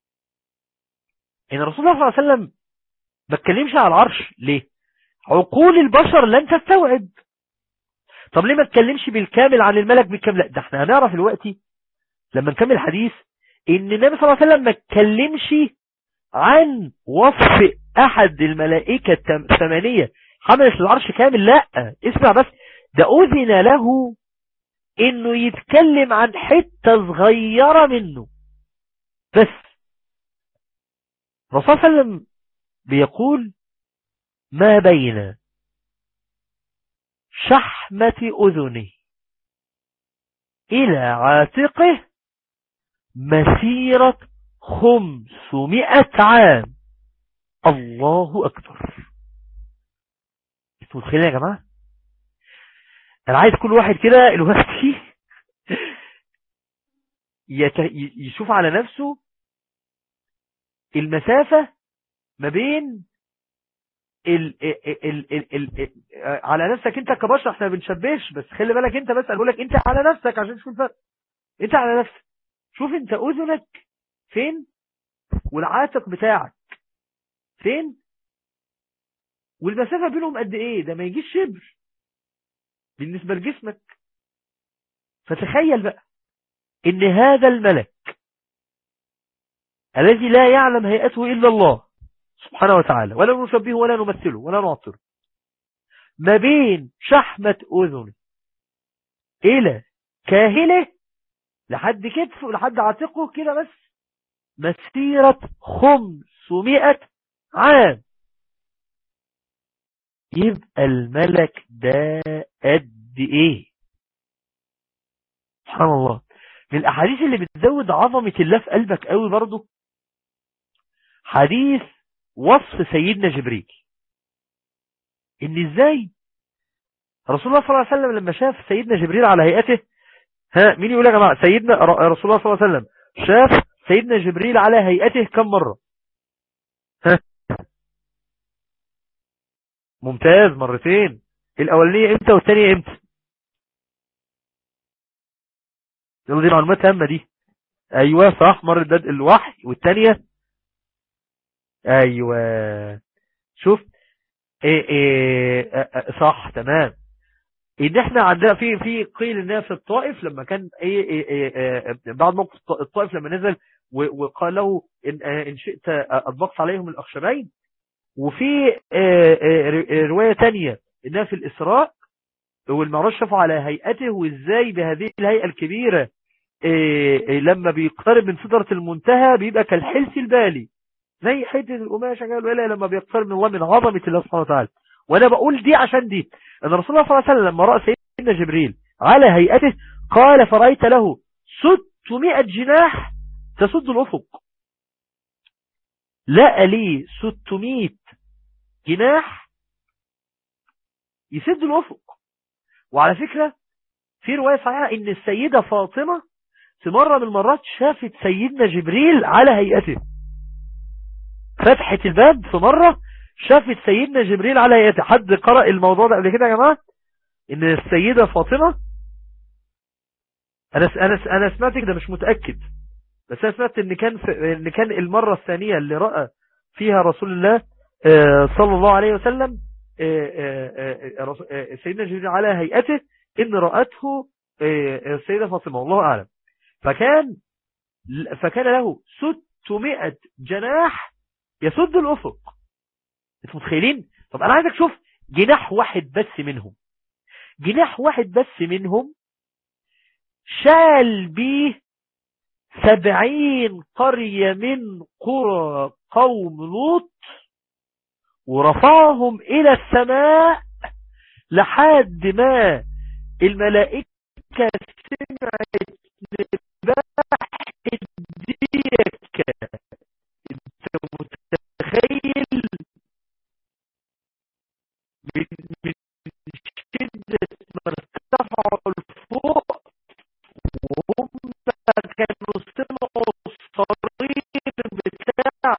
إن رسول الله صلى الله عليه وسلم ما اتكلمش على العرش ليه عقول البشر لن تستوعب طب ليه ما اتكلمش بالكامل عن الملك بالكامل لا ده احنا هنعرف دلوقتي لما نكمل الحديث ان النبي صلى الله عليه وسلم ما اتكلمش عن وصف احد الملائكة الثمانية حملت العرش كامل لا اسمع بس ده اذن له انه يتكلم عن حتة صغيرة منه بس الرسول صلى الله عليه وسلم بيقول ما بين شحمة أذنه إلى عاتقه مسيرة خمسمائة عام الله أكبر انتوا متخيلين يا جماعة أنا عايز كل واحد كده دلوقتي يشوف على نفسه المسافة ما بين ال ال ال ال ال على نفسك انت كبشر احنا بنشبهش بس خلي بالك انت بس اقول لك انت على نفسك عشان تشوف الفرق انت على نفسك شوف انت اذنك فين والعاتق بتاعك فين والمسافة بينهم قد ايه ده ما يجيش شبر بالنسبة لجسمك فتخيل بقى ان هذا الملك الذي لا يعلم هيئته الا الله سبحانه وتعالى ولا نشبهه ولا نمثله ولا نعطره ما بين شحمة أذنه إلى كاهله لحد كتفه لحد عاتقه كده بس مسيرة خمسمائة عام يبقى الملك ده قد ايه سبحان الله من الاحاديث اللي بتزود عظمة الله في قلبك قوي برضو حديث وصف سيدنا جبريل ان ازاي رسول الله صلى الله عليه وسلم لما شاف سيدنا جبريل على هيئته ها مين يقول يا جماعة سيدنا رسول الله صلى الله عليه وسلم شاف سيدنا جبريل على هيئته كم مرة ها ممتاز مرتين الاولانية امتى والثانية امتى يلا دي معلومات هامة دي ايوه صح مرة ده الوحي والثانية ايوه شوف إيه إيه صح تمام ان احنا عندنا في في قيل انها في الطائف لما كان ايه, إيه, إيه بعد موقف الطائف لما نزل وقال له ان, إن شئت اطبقت عليهم الاخشبين وفي رواية تانية انها في الاسراء والمعراج شافوا على هيئته وازاي بهذه الهيئة الكبيرة لما بيقترب من سدرة المنتهى بيبقى كالحلس البالي زي حتة القماشة قالوا لما بيقترب من الله من عظمة الله سبحانه وتعالى وانا بقول دي عشان دي ان رسول الله صلى الله عليه وسلم لما رأى سيدنا جبريل على هيئته قال فرأيت له 600 جناح تسد الأفق لقى لي 600 جناح يسد الأفق وعلى فكرة في رواية صحيحة ان السيدة فاطمة في مرة من المرات شافت سيدنا جبريل على هيئته فتحت الباب في مرة شافت سيدنا جبريل على هيئته حد قرأ الموضوع ده قبل كده يا جماعة ان السيدة فاطمة انا انا انا سمعتك ده مش متأكد بس انا سمعت ان كان في ان كان المرة الثانية اللي رأى فيها رسول الله صلى الله عليه وسلم سيدنا جبريل على هيئته ان رأته السيدة فاطمة والله اعلم فكان فكان له 600 جناح يسد الافق انتوا متخيلين طب انا عايزك تشوف جناح واحد بس منهم جناح واحد بس منهم شال بيه سبعين قرية من قرى قوم لوط ورفعهم إلى السماء لحد ما الملائكة سمعت نباح الديكة انت متخيل من, من شدة ما ارتفعوا لفوق وهم كانوا سمعوا الصرير بتاع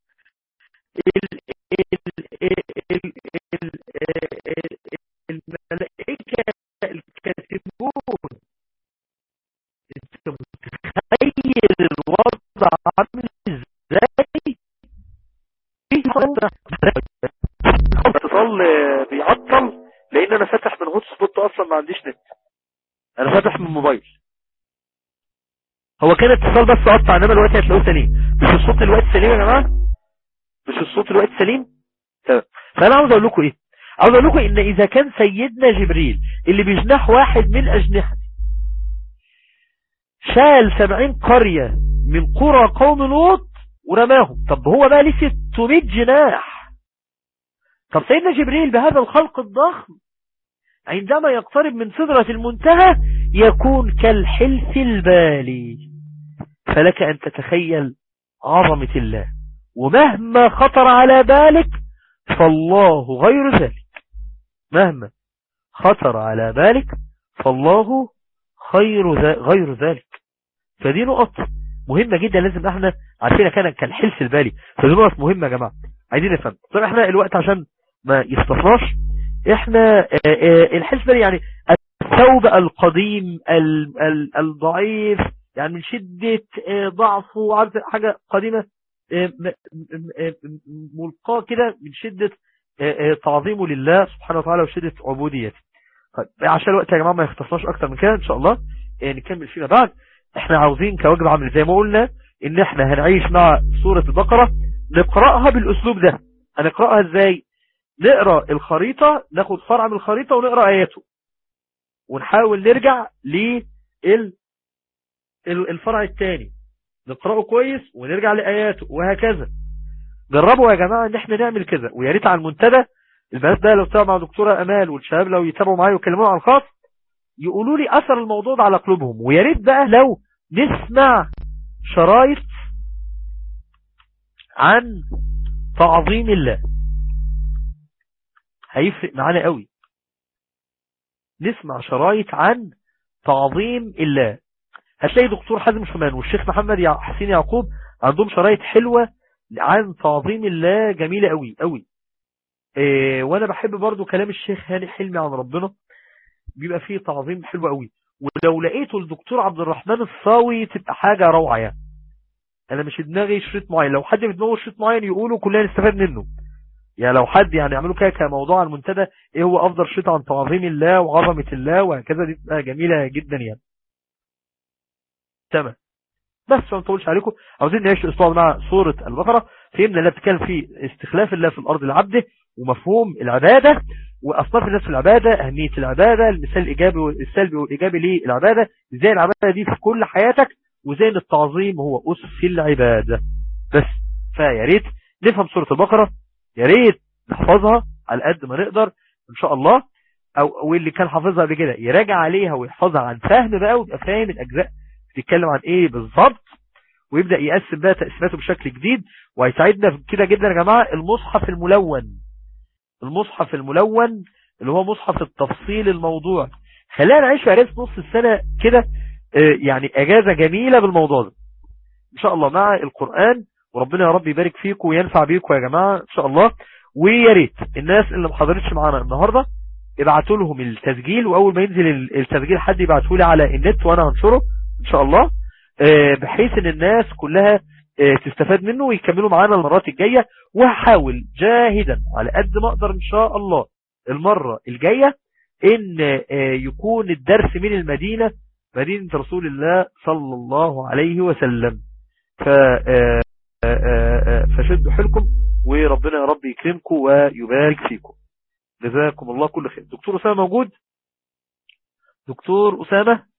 الملائكة الكاتبون انت متخيل الوضع عامل ازاي اتصال بيعطل لان انا فاتح من هوت سبوت اصلا ما عنديش نت انا فاتح من موبايل هو كان اتصال بس قطع انما الوقت هتلاقوه سليم مش الصوت الوقت سليم يا جماعه مش الصوت الوقت سليم تمام فانا عاوز اقول لكم ايه عاوز اقول لكم ان اذا كان سيدنا جبريل اللي بجناح واحد من اجنحته شال سبعين قرية من قرى قوم لوط ورماهم طب هو بقى ليه 600 جناح طب سيدنا جبريل بهذا الخلق الضخم عندما يقترب من سدرة المنتهى يكون كالحلف البالي فلك أن تتخيل عظمة الله ومهما خطر على بالك فالله غير ذلك مهما خطر على بالك فالله خير غير ذلك فدي نقط مهمة جدا لازم احنا عارفينها كان كالحلف البالي فدي نقط مهمة يا جماعة عايزين نفهم طب احنا الوقت عشان ما يصطفناش احنا الحلف البالي يعني الثوب القديم الضعيف يعني من شدة ضعفه عارف حاجة قديمة ملقاه كده من شدة تعظيمه لله سبحانه وتعالى وشدة عبوديته طيب عشان الوقت يا جماعة ما يختصناش اكتر من كده ان شاء الله نكمل فيما بعد احنا عاوزين كواجب عمل زي ما قلنا ان احنا هنعيش مع سورة البقرة نقرأها بالاسلوب ده هنقرأها ازاي نقرأ الخريطة ناخد فرع من الخريطة ونقرأ اياته ونحاول نرجع للفرع الثاني نقرأه كويس ونرجع لآياته وهكذا جربوا يا جماعة ان احنا نعمل كده ويا ريت على المنتدى البنات ده لو تابعوا مع دكتورة امال والشباب لو يتابعوا معايا ويكلموا على الخاص يقولوا لي اثر الموضوع ده على قلوبهم ويا ريت بقى لو نسمع شرايط عن تعظيم الله هيفرق معانا قوي نسمع شرايط عن تعظيم الله هتلاقي دكتور حازم شمان والشيخ محمد حسين يعقوب عندهم شرايط حلوة عن تعظيم الله جميلة قوي قوي إيه وانا بحب برضو كلام الشيخ هاني حلمي عن ربنا بيبقى فيه تعظيم حلو قوي ولو لقيته الدكتور عبد الرحمن الصاوي تبقى حاجة روعة يعني انا مش دماغي شريط معين لو حد في دماغه شريط معين يقوله كلنا نستفاد منه يعني لو حد يعني يعملوا كده كموضوع على المنتدى ايه هو افضل شريط عن تعظيم الله وعظمة الله وهكذا دي تبقى جميلة جدا يعني تمام بس ما نطولش عليكم عاوزين نعيش الاسبوع مع سورة البقرة فهمنا اللي بتتكلم في استخلاف الله في الارض لعبده ومفهوم العبادة واصناف الناس في العبادة اهمية العبادة المثال الايجابي والسلبي والايجابي للعبادة ازاي العبادة دي في كل حياتك وزي ان التعظيم هو أس العبادة بس فيا ريت نفهم سورة البقرة يا ريت نحفظها على قد ما نقدر ان شاء الله او واللي كان حافظها قبل كده يراجع عليها ويحفظها عن فهم بقى ويبقى فاهم الاجزاء بتتكلم عن ايه بالظبط ويبدأ يقسم بقى تقسيماته بشكل جديد وهيساعدنا في كده جدا يا جماعة المصحف الملون المصحف الملون اللي هو مصحف التفصيل الموضوع خلينا نعيش في عرس نص السنة كده آه، يعني اجازة جميلة بالموضوع ده ان شاء الله مع القرآن وربنا يا رب يبارك فيكم وينفع بيكم يا جماعة ان شاء الله ويا ريت الناس اللي ما حضرتش معانا النهاردة ابعتوا لهم التسجيل واول ما ينزل ال- التسجيل حد يبعته لي على النت وانا هنشره ان شاء الله آه، بحيث ان الناس كلها آه، تستفاد منه ويكملوا معانا المرات الجاية وهحاول جاهدا على قد ما اقدر ان شاء الله المرة الجاية ان آه، يكون الدرس من المدينة مدينة رسول الله صلى الله عليه وسلم ف آه، آه، آه، فشدوا حيلكم وربنا يا رب يكرمكم ويبارك فيكم جزاكم الله كل خير دكتور أسامة موجود دكتور أسامة